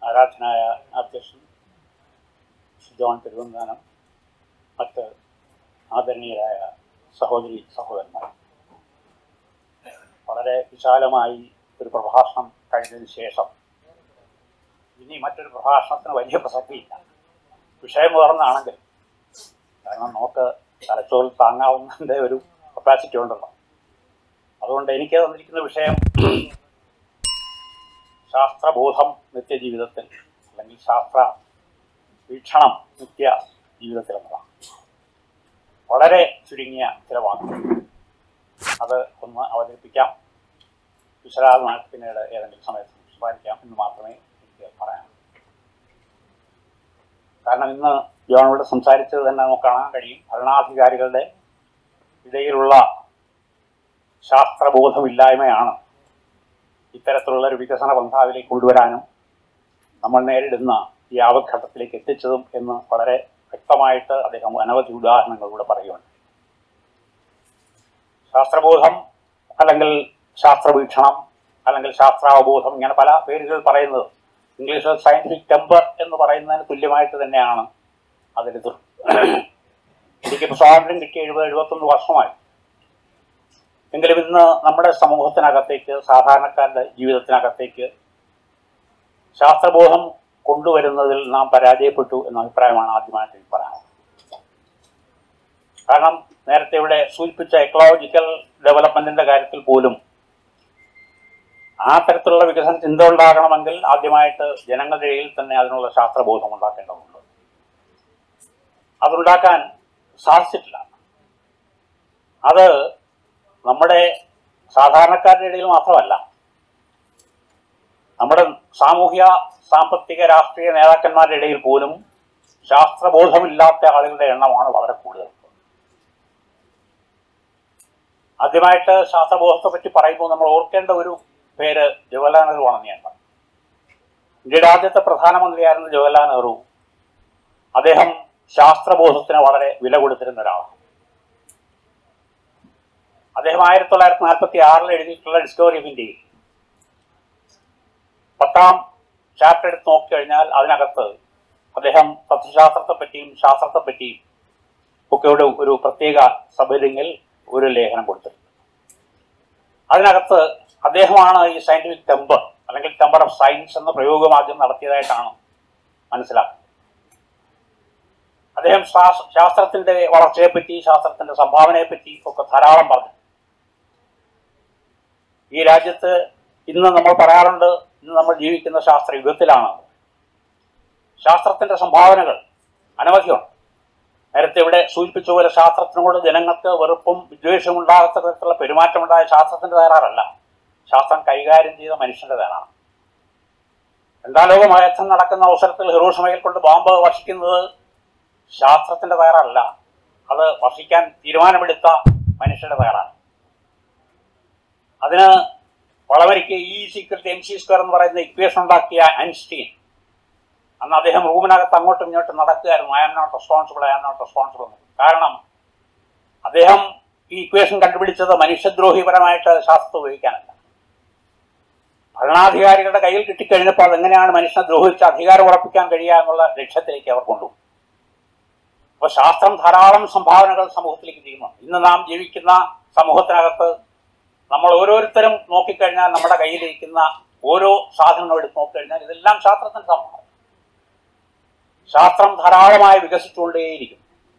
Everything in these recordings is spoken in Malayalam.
ആരാധനായ അധ്യക്ഷൻ ജോൺ തിരുവന്താനം മറ്റ് ആദരണീയരായ സഹോദരി സഹോദരന്മാർ വളരെ വിശാലമായി ഒരു പ്രഭാഷണം കഴിഞ്ഞതിന് ശേഷം ഇനി മറ്റൊരു പ്രഭാഷണത്തിന് വലിയ പ്രസക്തിയില്ല വിഷയം തുറന്നാണെങ്കിൽ കാരണം നമുക്ക് തലച്ചോറിൽ താങ്ങാവുന്നതിൻ്റെ ഒരു കപ്പാസിറ്റി ഉണ്ടല്ലോ അതുകൊണ്ട് എനിക്ക് തന്നിരിക്കുന്ന വിഷയം ശാസ്ത്രബോധം നിത്യജീവിതത്തിൽ അല്ലെങ്കിൽ ശാസ്ത്ര വീക്ഷണം നിത്യ ജീവിതത്തിൽ എന്നതാണ് വളരെ ചുരുങ്ങിയ ചില വാക്കുകൾ അത് ഒന്ന് അവതരിപ്പിക്കാം വിശദമായിട്ട് പിന്നീട് ഏതെങ്കിലും സമയത്ത് സംസാരിക്കാം എന്ന് മാത്രമേ എനിക്ക് പറയാൻ കാരണം ഇന്ന് ജോണോട് സംസാരിച്ചത് തന്നെ നമുക്ക് കാണാൻ കഴിയും ഭരണാധികാരികളുടെ ഇടയിലുള്ള ശാസ്ത്രബോധമില്ലായ്മയാണ് ഇത്തരത്തിലുള്ള ഒരു വികസന പന്ഥാവിലേക്ക് കൊണ്ടുവരാനും നമ്മൾ നേരിടുന്ന ഈ ആപഘട്ടത്തിലേക്ക് എത്തിച്ചതും എന്ന് വളരെ വ്യക്തമായിട്ട് അദ്ദേഹം അനവധി ഉദാഹരണങ്ങളിലൂടെ പറയുന്നുണ്ട് ശാസ്ത്രബോധം അല്ലെങ്കിൽ ശാസ്ത്രവീക്ഷണം അല്ലെങ്കിൽ ശാസ്ത്രാവബോധം ഇങ്ങനെ പല പേരുകൾ പറയുന്നത് ഇംഗ്ലീഷിൽ സയന്റിഫിക് ടെമ്പർ എന്ന് പറയുന്നതിന് തുല്യമായിട്ട് തന്നെയാണ് അതിന് എനിക്കിപ്പോൾ സ്വാതന്ത്ര്യം കിട്ടിയ എഴുപത് എഴുപത്തൊന്ന് വർഷമായി എങ്കിലും ഇന്ന് നമ്മുടെ സമൂഹത്തിനകത്തേക്ക് സാധാരണക്കാരുടെ ജീവിതത്തിനകത്തേക്ക് ശാസ്ത്രബോധം കൊണ്ടുവരുന്നതിൽ നാം പരാജയപ്പെട്ടു എന്ന അഭിപ്രായമാണ് ആദ്യമായിട്ട് എനിക്ക് പറയാനുള്ളത് കാരണം നേരത്തെ ഇവിടെ സൂചിപ്പിച്ച എക്കോളജിക്കൽ ഡെവലപ്മെന്റിന്റെ കാര്യത്തിൽ പോലും ആ തരത്തിലുള്ള വികസന ചിന്ത ഉണ്ടാകണമെങ്കിൽ ആദ്യമായിട്ട് ജനങ്ങളുടെ ഇടയിൽ തന്നെ അതിനുള്ള ശാസ്ത്രബോധം ഉണ്ടാക്കേണ്ടതുണ്ട് അതുണ്ടാക്കാൻ സാധിച്ചിട്ടില്ല അത് നമ്മുടെ സാധാരണക്കാരുടെ ഇടയിൽ മാത്രമല്ല നമ്മുടെ സാമൂഹ്യ സാമ്പത്തിക രാഷ്ട്രീയ നേതാക്കന്മാരുടെ ഇടയിൽ പോലും ശാസ്ത്രബോധമില്ലാത്ത ആളുകളുടെ എണ്ണമാണ് വളരെ കൂടുതൽ ആദ്യമായിട്ട് ശാസ്ത്രബോധത്തെ പറ്റി പറയുമ്പോൾ നമ്മൾ ഓർക്കേണ്ട ഒരു പേര് ജവഹർലാൽ നെഹ്റു ആണെന്ന് ഞാൻ പറഞ്ഞു ഇന്ത്യയുടെ ആദ്യത്തെ പ്രധാനമന്ത്രിയായിരുന്ന ജവഹർലാൽ നെഹ്റു അദ്ദേഹം ശാസ്ത്രബോധത്തിന് വളരെ വില കൊടുത്തിരുന്ന ഒരാളാണ് അദ്ദേഹം ആയിരത്തി തൊള്ളായിരത്തി നാൽപ്പത്തി ആറിൽ എഴുതിയിട്ടുള്ള ഡിസ്കവറി ഓഫ് ഇന്ത്യയിൽ പത്താം ചാപ്റ്റർ എടുത്ത് നോക്കിക്കഴിഞ്ഞാൽ അതിനകത്ത് അദ്ദേഹം തത്വശാസ്ത്രത്തെ പറ്റിയും ശാസ്ത്രത്തെ പറ്റിയും ഒക്കെ ഒരു ഒരു പ്രത്യേക സബരിങ്ങിൽ ഒരു ലേഖനം കൊടുത്തിട്ടുണ്ട് അതിനകത്ത് അദ്ദേഹമാണ് ഈ സയന്റിഫിക് ടെമ്പർ അല്ലെങ്കിൽ ടെമ്പർ ഓഫ് സയൻസ് എന്ന പ്രയോഗം ആദ്യം നടത്തിയതായിട്ടാണ് മനസ്സിലാക്കുന്നത് അദ്ദേഹം ശാസ്- ശാസ്ത്രത്തിന്റെ വളർച്ചയെപ്പറ്റി ശാസ്ത്രത്തിന്റെ സംഭാവനയെപ്പറ്റി ഒക്കെ ധാരാളം പറഞ്ഞു ഈ രാജ്യത്ത് ഇന്ന് നമ്മൾ പറയാറുണ്ട് ഇന്ന് നമ്മൾ ജീവിക്കുന്ന ശാസ്ത്ര യുഗത്തിലാണ് ശാസ്ത്രത്തിന്റെ സംഭാവനകൾ അനവധിയുണ്ട് നേരത്തെ ഇവിടെ സൂചിപ്പിച്ച പോലെ ശാസ്ത്രത്തിനോട് ജനങ്ങൾക്ക് വെറുപ്പും വിദ്വേഷവും ഉണ്ടാകത്ത തരത്തിലുള്ള പെരുമാറ്റമുണ്ടായ ശാസ്ത്രത്തിന്റെ തയ്യാറല്ല ശാസ്ത്രം കൈകാര്യം ചെയ്ത മനുഷ്യന്റെ തയ്യാറാണ് രണ്ടാം ലോക മഹത്വം നടക്കുന്ന അവസരത്തിൽ ഹിറോഷിമയിൽ കൊണ്ട് ബോംബ് വർഷിക്കുന്നത് ശാസ്ത്രത്തിന്റെ തയ്യാറല്ല അത് വർഷിക്കാൻ തീരുമാനമെടുത്ത മനുഷ്യരുടെ തയ്യാറാണ് അതിന് വളവരിക്ക് E equal M C square എന്ന് പറയുന്ന ഇക്വേഷൻ ഉണ്ടാക്കിയ ഐൻസ്റ്റീൻ അന്ന് അദ്ദേഹം റൂമിനകത്ത് അങ്ങോട്ടും ഇങ്ങോട്ടും നടക്കുകയായിരുന്നു I am not responsible I am not responsible കാരണം അദ്ദേഹം ഈ ഇക്വേഷൻ കണ്ടുപിടിച്ചത് മനുഷ്യദ്രോഹിപരമായിട്ട് ശാസ്ത്രം ഉപയോഗിക്കാനല്ല ഭരണാധികാരികളുടെ കയ്യിൽ കിട്ടിക്കഴിഞ്ഞപ്പോൾ അതെങ്ങനെയാണ് മനുഷ്യനെ ദ്രോഹിച്ച് അധികാരം ഉറപ്പിക്കാൻ കഴിയുക എന്നുള്ള ലക്ഷ്യത്തിലേക്ക് അവർ കൊണ്ടുപോകും അപ്പോൾ ശാസ്ത്രം ധാരാളം സംഭാവനകൾ സമൂഹത്തിലേക്ക് ചെയ്യുന്നു ഇന്ന് നാം ജീവിക്കുന്ന സമൂഹത്തിനകത്ത് നമ്മൾ ഓരോരുത്തരും നോക്കിക്കഴിഞ്ഞാൽ നമ്മുടെ കയ്യിലിരിക്കുന്ന ഓരോ സാധനങ്ങൾ എടുത്ത് നോക്കിക്കഴിഞ്ഞാൽ ഇതെല്ലാം ശാസ്ത്രത്തിന്റെ സംഭാവന ശാസ്ത്രം ധാരാളമായി വികസിച്ചുകൊണ്ടേയിരിക്കും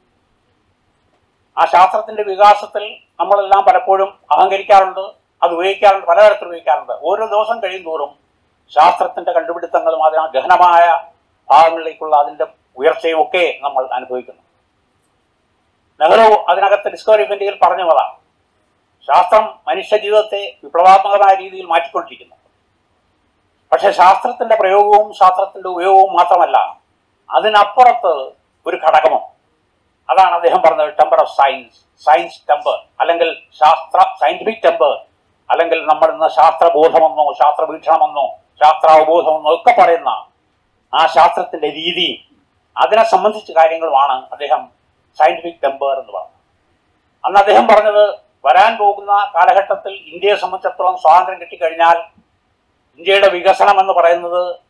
ആ ശാസ്ത്രത്തിന്റെ വികാസത്തിൽ നമ്മളെല്ലാം പലപ്പോഴും അഹങ്കരിക്കാറുണ്ട് അത് ഉപയോഗിക്കാറുണ്ട് പലതരത്തിൽ ഉപയോഗിക്കാറുണ്ട് ഓരോ ദിവസം കഴിയും തോറും ശാസ്ത്രത്തിന്റെ കണ്ടുപിടുത്തങ്ങളും അതിന് ഗഹനമായ ഭാഗങ്ങളിലേക്കുള്ള അതിന്റെ ഉയർച്ചയും ഒക്കെ നമ്മൾ അനുഭവിക്കുന്നു നെഹ്റു അതിനകത്ത് ഡിസ്കവറി ഓഫ് ഇന്ത്യയിൽ പറഞ്ഞു അതാണ് ശാസ്ത്രം മനുഷ്യ ജീവിതത്തെ വിപ്ലവാത്മകമായ രീതിയിൽ മാറ്റിക്കൊണ്ടിരിക്കുന്നു പക്ഷെ ശാസ്ത്രത്തിന്റെ പ്രയോഗവും ശാസ്ത്രത്തിന്റെ ഉപയോഗവും മാത്രമല്ല അതിനപ്പുറത്ത് ഒരു ഘടകമോ അതാണ് അദ്ദേഹം പറഞ്ഞത് temper of science science temper അല്ലെങ്കിൽ ശാസ്ത്ര സയന്റിഫിക് ടെമ്പർ അല്ലെങ്കിൽ നമ്മൾ ഇന്ന് ശാസ്ത്രബോധമെന്നോ ശാസ്ത്രവീക്ഷണമെന്നോ ശാസ്ത്രാവബോധമെന്നോ ഒക്കെ പറയുന്ന ആ ശാസ്ത്രത്തിന്റെ രീതി അതിനെ സംബന്ധിച്ച കാര്യങ്ങളുമാണ് അദ്ദേഹം സയന്റിഫിക് ടെമ്പർ എന്ന് പറഞ്ഞത് അന്ന് അദ്ദേഹം പറഞ്ഞത് വരാൻ പോകുന്ന കാലഘട്ടത്തിൽ ഇന്ത്യയെ സംബന്ധിച്ചിടത്തോളം സ്വാതന്ത്ര്യം കിട്ടിക്കഴിഞ്ഞാൽ ഇന്ത്യയുടെ വികസനം എന്ന് പറയുന്നത്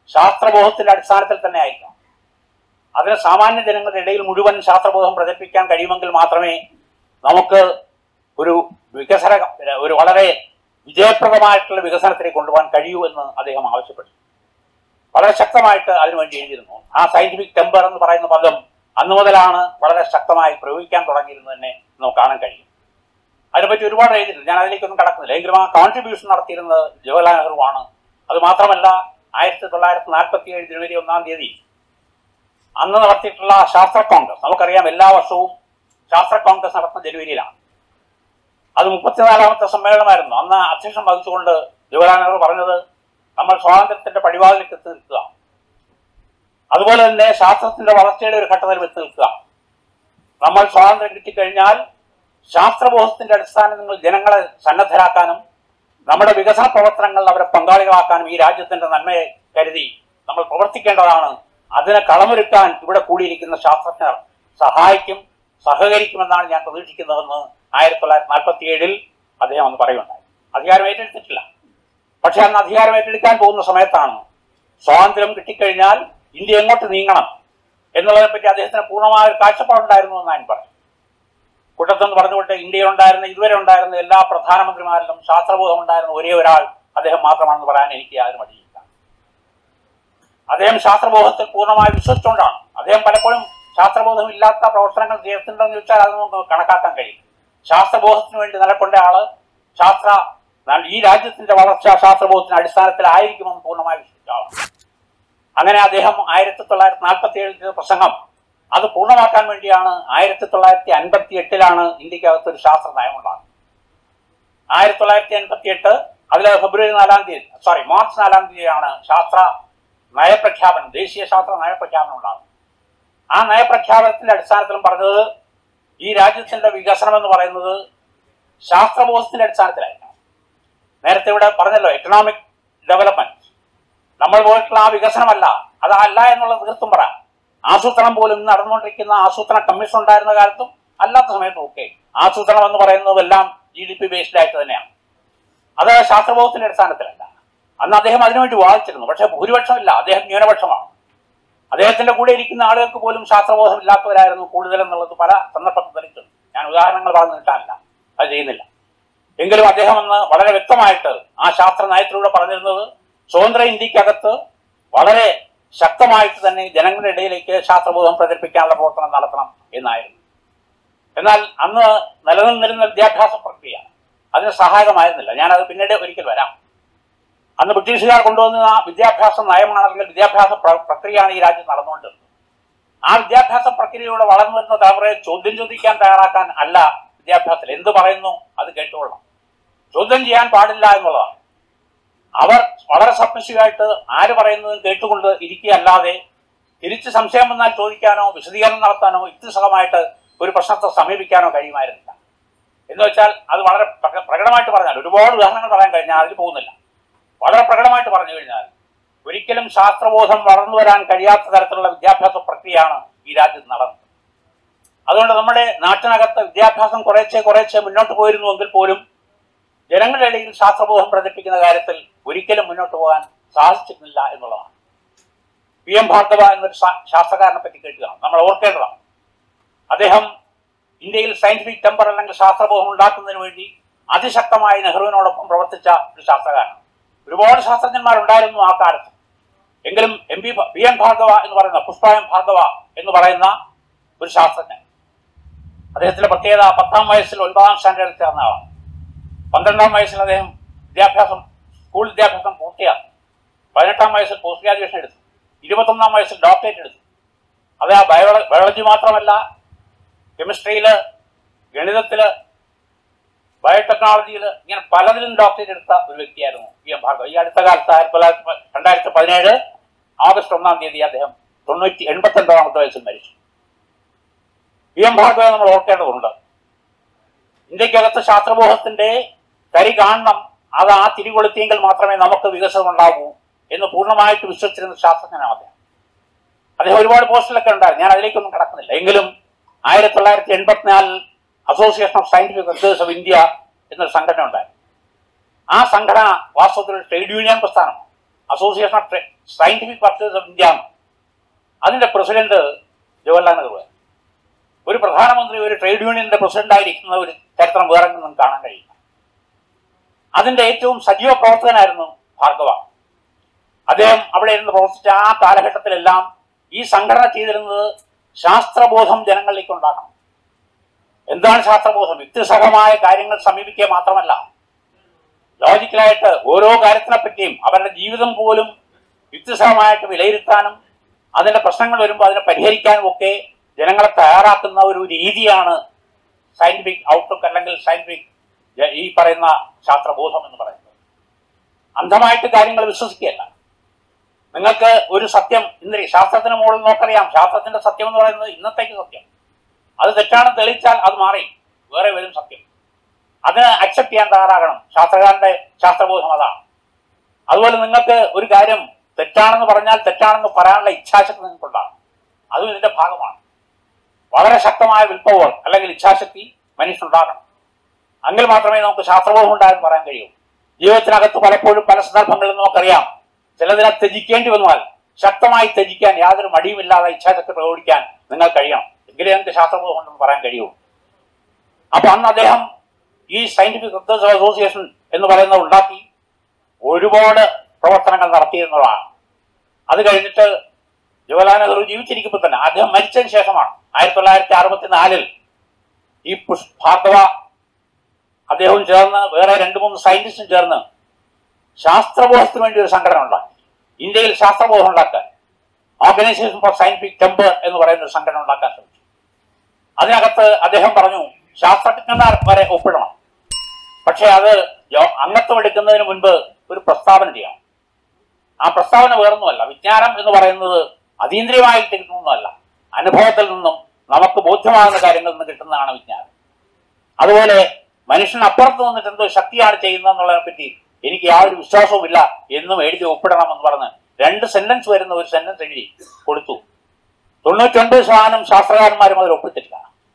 ശാസ്ത്രബോധത്തിന്റെ അടിസ്ഥാനത്തിൽ തന്നെ ആയിരിക്കണം അതിന് സാമാന്യ ജനങ്ങളുടെ ഇടയിൽ മുഴുവൻ ശാസ്ത്രബോധം പ്രചരിപ്പിക്കാൻ കഴിയുമെങ്കിൽ മാത്രമേ നമുക്ക് ഒരു വികസന ഒരു വളരെ വിജയപ്രദമായിട്ടുള്ള വികസനത്തിലേക്ക് കൊണ്ടുപോകാൻ കഴിയൂ എന്ന് അദ്ദേഹം ആവശ്യപ്പെട്ടു വളരെ ശക്തമായിട്ട് അതിനുവേണ്ടി എഴുതിയിരുന്നു ആ സയന്റിഫിക് ടെമ്പർ എന്ന് പറയുന്ന പദം അന്നു മുതലാണ് വളരെ ശക്തമായി പ്രയോഗിക്കാൻ തുടങ്ങിയിരുന്നത് തന്നെ നമുക്ക് കാണാൻ കഴിയും അതിനെപ്പറ്റി ഒരുപാട് എഴുതിയിട്ടുണ്ട് ഞാൻ അതിലേക്കൊന്നും കടക്കുന്നില്ല എങ്കിലും ആ കോൺട്രിബ്യൂഷൻ നടത്തിയിരുന്നത് ജവഹർലാൽ നെഹ്റുവാണ് അത് മാത്രമല്ല ആയിരത്തി തൊള്ളായിരത്തി നാൽപ്പത്തി ഏഴ് ജനുവരി ഒന്നാം തീയതി അന്ന് നടത്തിയിട്ടുള്ള ശാസ്ത്ര കോൺഗ്രസ് നമുക്കറിയാം എല്ലാ വർഷവും ശാസ്ത്ര കോൺഗ്രസ് നടത്തുന്ന ജനുവരിയിലാണ് അത് മുപ്പത്തിനാലാമത്തെ സമ്മേളനമായിരുന്നു അന്ന് അധ്യക്ഷം വഹിച്ചുകൊണ്ട് ജവഹർലാൽ നെഹ്റു പറഞ്ഞത് നമ്മൾ സ്വാതന്ത്ര്യത്തിന്റെ പടിവാതിലേക്ക് എത്തി നിൽക്കുക അതുപോലെ തന്നെ ശാസ്ത്രത്തിന്റെ വളർച്ചയുടെ ഒരു ഘട്ടത്തിൽ എത്തി നിൽക്കുക നമ്മൾ സ്വാതന്ത്ര്യം കിട്ടിക്കഴിഞ്ഞാൽ ശാസ്ത്രബോധത്തിന്റെ അടിസ്ഥാനത്തിൽ ജനങ്ങളെ സന്നദ്ധരാക്കാനും നമ്മുടെ വികസന പ്രവർത്തനങ്ങളിൽ അവരെ പങ്കാളികളാക്കാനും ഈ രാജ്യത്തിന്റെ നന്മയെ കരുതി നമ്മൾ പ്രവർത്തിക്കേണ്ടതാണ് അതിനെ കളമൊരുക്കാൻ ഇവിടെ കൂടിയിരിക്കുന്ന ശാസ്ത്രജ്ഞർ സഹായിക്കും സഹകരിക്കുമെന്നാണ് ഞാൻ പ്രതീക്ഷിക്കുന്നതെന്ന് ആയിരത്തി തൊള്ളായിരത്തി നാൽപ്പത്തി ഏഴിൽ അദ്ദേഹം അന്ന് പറയുണ്ടായി അധികാരം ഏറ്റെടുത്തിട്ടില്ല പക്ഷെ അന്ന് അധികാരം ഏറ്റെടുക്കാൻ പോകുന്ന സമയത്താണ് സ്വാതന്ത്ര്യം കിട്ടിക്കഴിഞ്ഞാൽ ഇന്ത്യ എങ്ങോട്ട് നീങ്ങണം എന്നുള്ളതിനെ പറ്റി അദ്ദേഹത്തിന് പൂർണ്ണമായ ഒരു കാഴ്ചപ്പാടുണ്ടായിരുന്നു എന്ന് ഞാൻ പറഞ്ഞു കൂട്ടത്തെന്ന് പറഞ്ഞുകൊണ്ട് ഇന്ത്യയിലുണ്ടായിരുന്ന ഇതുവരെ ഉണ്ടായിരുന്ന എല്ലാ പ്രധാനമന്ത്രിമാരിലും ശാസ്ത്രബോധം ഉണ്ടായിരുന്ന ഒരേ ഒരാൾ അദ്ദേഹം മാത്രമാണെന്ന് പറയാൻ എനിക്ക് യാതൊരു മടിയില്ല അദ്ദേഹം ശാസ്ത്രബോധത്തിൽ പൂർണ്ണമായി വിശ്വസിച്ചുകൊണ്ടാണ് അദ്ദേഹം പലപ്പോഴും ശാസ്ത്രബോധം ഇല്ലാത്ത പ്രവർത്തനങ്ങൾ ചെയ്തിട്ടുണ്ടെന്ന് ചോദിച്ചാൽ അത് നമുക്ക് കണക്കാക്കാൻ കഴിയും ശാസ്ത്രബോധത്തിന് വേണ്ടി നിലകൊണ്ട ആള് ശാസ്ത്ര ഈ രാജ്യത്തിന്റെ വളർച്ച ശാസ്ത്രബോധത്തിന്റെ അടിസ്ഥാനത്തിലായിരിക്കുമെന്ന് പൂർണ്ണമായി വിശ്വസിച്ച ആളാണ് അങ്ങനെ അദ്ദേഹം ആയിരത്തി തൊള്ളായിരത്തി നാൽപ്പത്തി ഏഴിൽ പ്രസംഗം അത് പൂർണ്ണമാക്കാൻ വേണ്ടിയാണ് ആയിരത്തി തൊള്ളായിരത്തി അൻപത്തി എട്ടിലാണ് ഇന്ത്യക്കകത്ത് ഒരു ശാസ്ത്ര നയമുണ്ടാകുന്നത് ആയിരത്തി തൊള്ളായിരത്തി അൻപത്തി എട്ട് അതിൽ ഫെബ്രുവരി നാലാം തീയതി സോറി മാർച്ച് നാലാം തീയതിയാണ് ശാസ്ത്ര നയപ്രഖ്യാപനം ദേശീയ ശാസ്ത്ര നയപ്രഖ്യാപനം ഉണ്ടാകുന്നത് ആ നയപ്രഖ്യാപനത്തിന്റെ അടിസ്ഥാനത്തിലും പറഞ്ഞത് ഈ രാജ്യത്തിന്റെ വികസനം എന്ന് പറയുന്നത് ശാസ്ത്രബോധത്തിന്റെ അടിസ്ഥാനത്തിലായിരിക്കണം നേരത്തെ ഇവിടെ പറഞ്ഞല്ലോ എക്കണോമിക് ഡെവലപ്മെന്റ് നമ്മൾ പോയിട്ടുള്ള ആ വികസനമല്ല അതല്ല എന്നുള്ള തീർത്തും പറയാം ആസൂത്രണം പോലും ഇന്ന് നടന്നുകൊണ്ടിരിക്കുന്ന ആസൂത്രണ കമ്മീഷൻ ഉണ്ടായിരുന്ന കാലത്തും അല്ലാത്ത സമയത്തും ഒക്കെ ആസൂത്രണം എന്ന് പറയുന്നതെല്ലാം ജി ഡി പി ബേസ്ഡ് ആയിട്ട് തന്നെയാണ് അത് ശാസ്ത്രബോധത്തിന്റെ അടിസ്ഥാനത്തിലല്ല അന്ന് അദ്ദേഹം അതിനുവേണ്ടി വാദിച്ചിരുന്നു പക്ഷേ ഭൂരിപക്ഷമില്ല അദ്ദേഹം ന്യൂനപക്ഷമാണ് അദ്ദേഹത്തിന്റെ കൂടെ ഇരിക്കുന്ന ആളുകൾക്ക് പോലും ശാസ്ത്രബോധം ഇല്ലാത്തവരായിരുന്നു കൂടുതലെന്നുള്ളത് പല സന്ദർഭത്തിൽ തെളിയിച്ചിട്ടുണ്ട് ഞാൻ ഉദാഹരണങ്ങൾ പറഞ്ഞു നീട്ടാനില്ല അത് ചെയ്യുന്നില്ല എങ്കിലും അദ്ദേഹം അന്ന് വളരെ വ്യക്തമായിട്ട് ആ ശാസ്ത്ര നയത്തിലൂടെ പറഞ്ഞിരുന്നത് സ്വതന്ത്ര ഇന്ത്യക്കകത്ത് വളരെ ശക്തമായിട്ട് തന്നെ ജനങ്ങളുടെ ഇടയിലേക്ക് ശാസ്ത്രബോധം പ്രചരിപ്പിക്കാനുള്ള പ്രവർത്തനം നടത്തണം എന്നായിരുന്നു എന്നാൽ അന്ന് നിലനിന്നിരുന്ന വിദ്യാഭ്യാസ പ്രക്രിയ അതിന് സഹായകമായിരുന്നില്ല ഞാനത് പിന്നീട് ഒരിക്കൽ വരാം അന്ന് ബ്രിട്ടീഷുകാർ കൊണ്ടുവന്ന ആ വിദ്യാഭ്യാസ നയമാണ് അല്ലെങ്കിൽ വിദ്യാഭ്യാസ പ്ര- പ്രക്രിയയാണ് ഈ രാജ്യം നടന്നുകൊണ്ടിരുന്നത് ആ വിദ്യാഭ്യാസ പ്രക്രിയയുടെ വളർന്നു വരുന്ന തലമുറയെ ചോദ്യം ചോദിക്കാൻ തയ്യാറാക്കാൻ അല്ല വിദ്യാഭ്യാസത്തിൽ എന്ത് പറയുന്നു അത് കേട്ടുകൊള്ളണം ചോദ്യം ചെയ്യാൻ പാടില്ല എന്നുള്ളതാണ് അവർ വളരെ സബ്മിസീവായിട്ട് ആര് പറയുന്നതും കേട്ടുകൊണ്ട് ഇരിക്കുകയല്ലാതെ തിരിച്ച് സംശയം വന്നാൽ ചോദിക്കാനോ വിശദീകരണം നടത്താനോ യുക്തിസഹമായിട്ട് ഒരു പ്രശ്നത്തെ സമീപിക്കാനോ കഴിയുമായിരുന്നില്ല എന്ന് വെച്ചാൽ അത് വളരെ പ്രക- പ്രകടമായിട്ട് പറഞ്ഞാൽ ഒരുപാട് ഉദാഹരണങ്ങൾ പറയാൻ കഴിഞ്ഞാൽ അതിൽ പോകുന്നില്ല വളരെ പ്രകടമായിട്ട് പറഞ്ഞു കഴിഞ്ഞാൽ ഒരിക്കലും ശാസ്ത്രബോധം വളർന്നു വരാൻ കഴിയാത്ത തരത്തിലുള്ള വിദ്യാഭ്യാസ പ്രക്രിയയാണ് ഈ രാജ്യത്ത് നടന്നത് അതുകൊണ്ട് നമ്മുടെ നാട്ടിനകത്ത് വിദ്യാഭ്യാസം കുറേശ്ശെ കുറേശ്ശെ മുന്നോട്ട് പോയിരുന്നുവെങ്കിൽ പോലും ജനങ്ങളുടെ ഇടയിൽ ശാസ്ത്രബോധം പ്രചരിപ്പിക്കുന്ന കാര്യത്തിൽ ഒരിക്കലും മുന്നോട്ട് പോകാൻ സാധിച്ചിട്ടില്ല എന്നുള്ളതാണ് പി എം ഭാർഗവ എന്നൊരു ശാ- ശാസ്ത്രകാരനെ പറ്റി കേട്ടുകയാണ് നമ്മൾ ഓർക്കേണ്ടതാണ് അദ്ദേഹം ഇന്ത്യയിൽ സയന്റിഫിക് ടെമ്പർ അല്ലെങ്കിൽ ശാസ്ത്രബോധം ഉണ്ടാക്കുന്നതിന് വേണ്ടി അതിശക്തമായി നെഹ്റുവിനോടൊപ്പം പ്രവർത്തിച്ച ഒരു ശാസ്ത്രകാരനാണ് ഒരുപാട് ശാസ്ത്രജ്ഞന്മാരുണ്ടായിരുന്നു ആ കാലത്ത് എങ്കിലും M P P N Bhargava എന്ന് പറയുന്ന പുഷ്പ എം ഭാർഗവ എന്ന് പറയുന്ന ഒരു ശാസ്ത്രജ്ഞൻ അദ്ദേഹത്തിന്റെ പ്രത്യേകത പത്താം വയസ്സിൽ ഒൻപതാം സ്റ്റാൻഡേർഡിൽ ചേർന്ന ആളാണ് പന്ത്രണ്ടാം വയസ്സിൽ അദ്ദേഹം വിദ്യാഭ്യാസം സ്കൂൾ വിദ്യാഭ്യാസം പൂർത്തിയാക്കി പതിനെട്ടാം വയസ്സിൽ പോസ്റ്റ് ഗ്രാജുവേഷൻ എടുത്തു ഇരുപത്തൊന്നാം വയസ്സിൽ ഡോക്ടറേറ്റ് എടുത്തു അത് ആ ബയോളജി ബയോളജി മാത്രമല്ല കെമിസ്ട്രിയില് ഗണിതത്തില് ബയോടെക്നോളജിയിൽ ഇങ്ങനെ പലതിലും ഡോക്ടറേറ്റ് എടുത്ത ഒരു വ്യക്തിയായിരുന്നു പി എം ഭാർഗവ് ഈ അടുത്ത കാലത്ത് ആയിരത്തി തൊള്ളായിരത്തി പ- രണ്ടായിരത്തി പതിനേഴ് ആഗസ്റ്റ് ഒന്നാം തീയതി അദ്ദേഹം തൊണ്ണൂറ്റി എൺപത്തി ഒൻപതാമത്തെ വയസ്സിൽ മരിച്ചു പി എം ഭാർഗവ നമ്മൾ ഓർക്കേണ്ടതുണ്ട് ഇന്ത്യക്കകത്ത് ശാസ്ത്രബോധത്തിന്റെ തരി കാണണം അത് ആ തിരികൊളുത്തിയെങ്കിൽ മാത്രമേ നമുക്ക് വികസനം ഉണ്ടാകൂ എന്ന് പൂർണ്ണമായിട്ട് വിശ്വസിച്ചിരുന്ന ശാസ്ത്രജ്ഞനാണ് അദ്ദേഹം അദ്ദേഹം ഒരുപാട് പോസ്റ്റിലൊക്കെ ഉണ്ടായിരുന്നു ഞാൻ അതിലേക്കൊന്നും കടക്കുന്നില്ല എങ്കിലും ആയിരത്തി തൊള്ളായിരത്തി എൺപത്തിനാലിൽ association of scientific research of India എന്നൊരു സംഘടന ഉണ്ടായി ആ സംഘടന വാസ്തവത്തിൽ ഒരു ട്രേഡ് യൂണിയൻ പ്രസ്ഥാനമാണ് association of scientific workers of India അതിന്റെ പ്രസിഡന്റ് ജവഹർലാൽ നെഹ്റു ഒരു പ്രധാനമന്ത്രി ഒരു ട്രേഡ് യൂണിയന്റെ പ്രസിഡന്റ് ആയിരിക്കുന്ന ഒരു ചരിത്രം വേറെ ഒന്നും കാണാൻ കഴിയില്ല അതിന്റെ ഏറ്റവും സജീവ പ്രവർത്തകനായിരുന്നു ഭാർഗവ അദ്ദേഹം അവിടെ ഇരുന്ന് പ്രവർത്തിച്ച ആ കാലഘട്ടത്തിലെല്ലാം ഈ സംഘടന ചെയ്തിരുന്നത് ശാസ്ത്രബോധം ജനങ്ങളിലേക്ക് ഉണ്ടാക്കണം എന്താണ് ശാസ്ത്രബോധം യുക്തിസഹമായ കാര്യങ്ങൾ സമീപിക്കുക മാത്രമല്ല ലോജിക്കലായിട്ട് ഓരോ കാര്യത്തിനെ പറ്റിയും അവരുടെ ജീവിതം പോലും യുക്തിസഹമായിട്ട് വിലയിരുത്താനും അതിന്റെ പ്രശ്നങ്ങൾ വരുമ്പോൾ അതിനെ പരിഹരിക്കാനും ഒക്കെ ജനങ്ങളെ തയ്യാറാക്കുന്ന ഒരു രീതിയാണ് സയന്റിഫിക് ഔട്ട്ലുക്ക് അല്ലെങ്കിൽ സയന്റിഫിക് ഈ പറയുന്ന ശാസ്ത്രബോധം എന്ന് പറയുന്നത് അന്ധമായിട്ട് കാര്യങ്ങൾ വിശ്വസിക്കുകയല്ല നിങ്ങൾക്ക് ഒരു സത്യം ഇന്ന് ശാസ്ത്രത്തിന് മുകളിൽ നോക്കറിയാം ശാസ്ത്രത്തിന്റെ സത്യം എന്ന് പറയുന്നത് ഇന്നത്തേക്ക് സത്യം അത് തെറ്റാണെന്ന് തെളിയിച്ചാൽ അത് മാറി വേറെ വരും സത്യം അതിന് അക്സെപ്റ്റ് ചെയ്യാൻ തയ്യാറാകണം ശാസ്ത്രകാരന്റെ ശാസ്ത്രബോധം അതാണ് അതുപോലെ നിങ്ങൾക്ക് ഒരു കാര്യം തെറ്റാണെന്ന് പറഞ്ഞാൽ തെറ്റാണെന്ന് പറയാനുള്ള ഇച്ഛാശക്തി നിങ്ങൾക്കുണ്ടാകും അതും ഇതിന്റെ ഭാഗമാണ് വളരെ ശക്തമായ വിൽ പവർ അല്ലെങ്കിൽ ഇച്ഛാശക്തി മനുഷ്യനുണ്ടാകണം എങ്കിൽ മാത്രമേ നമുക്ക് ശാസ്ത്രബോധം ഉണ്ടായെന്ന് പറയാൻ കഴിയൂ ജീവിതത്തിനകത്ത് പലപ്പോഴും പല സന്ദർഭങ്ങളിൽ നമുക്കറിയാം ചിലതിനെ ത്യജിക്കേണ്ടി വന്നാൽ ശക്തമായി ത്യജിക്കാൻ യാതൊരു മടിയുമില്ലാതെ ഇച്ഛാശക്തി പ്രകടിക്കാൻ നിങ്ങൾ കഴിയണം എങ്കിലേ നിങ്ങൾക്ക് ശാസ്ത്രബോധം ഉണ്ടെന്ന് പറയാൻ കഴിയൂ അപ്പൊ അന്ന് അദ്ദേഹം ഈ സയന്റിഫിക് റിസർച്ച് അസോസിയേഷൻ എന്ന് പറയുന്നത് ഉണ്ടാക്കി ഒരുപാട് പ്രവർത്തനങ്ങൾ നടത്തിയിരുന്നതാണ് അത് കഴിഞ്ഞിട്ട് ജവഹർലാൽ നെഹ്റു ജീവിച്ചിരിക്കുമ്പോൾ തന്നെ അദ്ദേഹം മരിച്ചതിന് ശേഷമാണ് ആയിരത്തി തൊള്ളായിരത്തി അറുപത്തിനാലിൽ ഈ പുഷ് ഭാർഗവ അദ്ദേഹവും ചേർന്ന് വേറെ രണ്ട് മൂന്ന് സയന്റിസ്റ്റും ചേർന്ന് ശാസ്ത്രബോധത്തിന് വേണ്ടി ഒരു സംഘടന ഉണ്ടാക്കി ഇന്ത്യയിൽ ശാസ്ത്രബോധം ഉണ്ടാക്കാൻ ഓർഗനൈസേഷൻ ഫോർ സയന്റിഫിക് ടെമ്പർ എന്ന് പറയുന്ന ഒരു സംഘടന ഉണ്ടാക്കാൻ ശ്രമിച്ചു അതിനകത്ത് അദ്ദേഹം പറഞ്ഞു ശാസ്ത്രജ്ഞന്മാർ വരെ ഒപ്പിടണം പക്ഷെ അത് യോ- അംഗത്വം എടുക്കുന്നതിന് മുൻപ് ഒരു പ്രസ്താവന ചെയ്യണം ആ പ്രസ്താവന വേറൊന്നുമല്ല വിജ്ഞാനം എന്ന് പറയുന്നത് അതീന്ദ്രിയമായി കിട്ടുന്നതല്ല അനുഭവത്തിൽ നിന്നും നമുക്ക് ബോധ്യമാകുന്ന കാര്യങ്ങളിൽ നിന്ന് കിട്ടുന്നതാണ് വിജ്ഞാനം അതുപോലെ മനുഷ്യൻ അപ്പുറത്ത് നിന്നിട്ട് എന്തോ ശക്തിയാണ് ചെയ്യുന്നതെന്നുള്ളതിനെ പറ്റി എനിക്ക് യാതൊരു വിശ്വാസവുമില്ല എന്നും എഴുതി ഒപ്പിടണം എന്ന് പറഞ്ഞ് രണ്ട് സെന്റൻസ് വരുന്ന ഒരു സെന്റൻസ് എഴുതി കൊടുത്തു തൊണ്ണൂറ്റൊൻപത് ശതമാനം ശാസ്ത്രകാരന്മാരും അതിൽ ഒപ്പിട്ടില്ല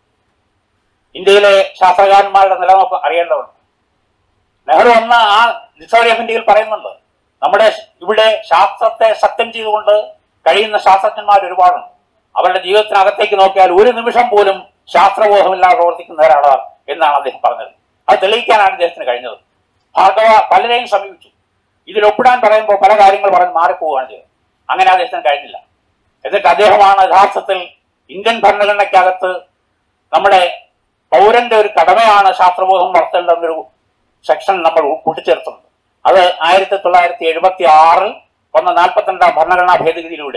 ഇന്ത്യയിലെ ശാസ്ത്രകാരന്മാരുടെ നില നമുക്ക് അറിയേണ്ടതുണ്ട് നെഹ്റു അന്ന് ആ ഡിസോറി ഓഫ് ഇന്ത്യയിൽ പറയുന്നുണ്ട് നമ്മുടെ ഇവിടെ ശാസ്ത്രത്തെ സത്യം ചെയ്തുകൊണ്ട് കഴിയുന്ന ശാസ്ത്രജ്ഞന്മാർ ഒരുപാടുണ്ട് അവരുടെ ജീവിതത്തിനകത്തേക്ക് നോക്കിയാൽ ഒരു നിമിഷം പോലും ശാസ്ത്രബോധമില്ലാതെ പ്രവർത്തിക്കുന്നവരാണ് അവർ എന്നാണ് അദ്ദേഹം പറഞ്ഞത് അത് തെളിയിക്കാനാണ് അദ്ദേഹത്തിന് കഴിഞ്ഞത് ഭാർഗവ പലരെയും സമീപിച്ചു ഇതിൽ ഒപ്പിടാൻ പറയുമ്പോൾ പല കാര്യങ്ങൾ പറഞ്ഞ് മാറിപ്പോവുകയാണ് ചെയ്തത് അങ്ങനെ അദ്ദേഹത്തിന് കഴിഞ്ഞില്ല എന്നിട്ട് അദ്ദേഹമാണ് യഥാർത്ഥത്തിൽ ഇന്ത്യൻ ഭരണഘടനയ്ക്കകത്ത് നമ്മുടെ പൗരന്റെ ഒരു കടമയാണ് ശാസ്ത്രബോധം വളർത്തേണ്ടെന്നൊരു സെക്ഷൻ നമ്മൾ കൂട്ടിച്ചേർത്തുന്നത് അത് ആയിരത്തി തൊള്ളായിരത്തി എഴുപത്തി ആറിൽ വന്ന നാൽപ്പത്തിരണ്ടാം ഭരണഘടനാ ഭേദഗതിയിലൂടെ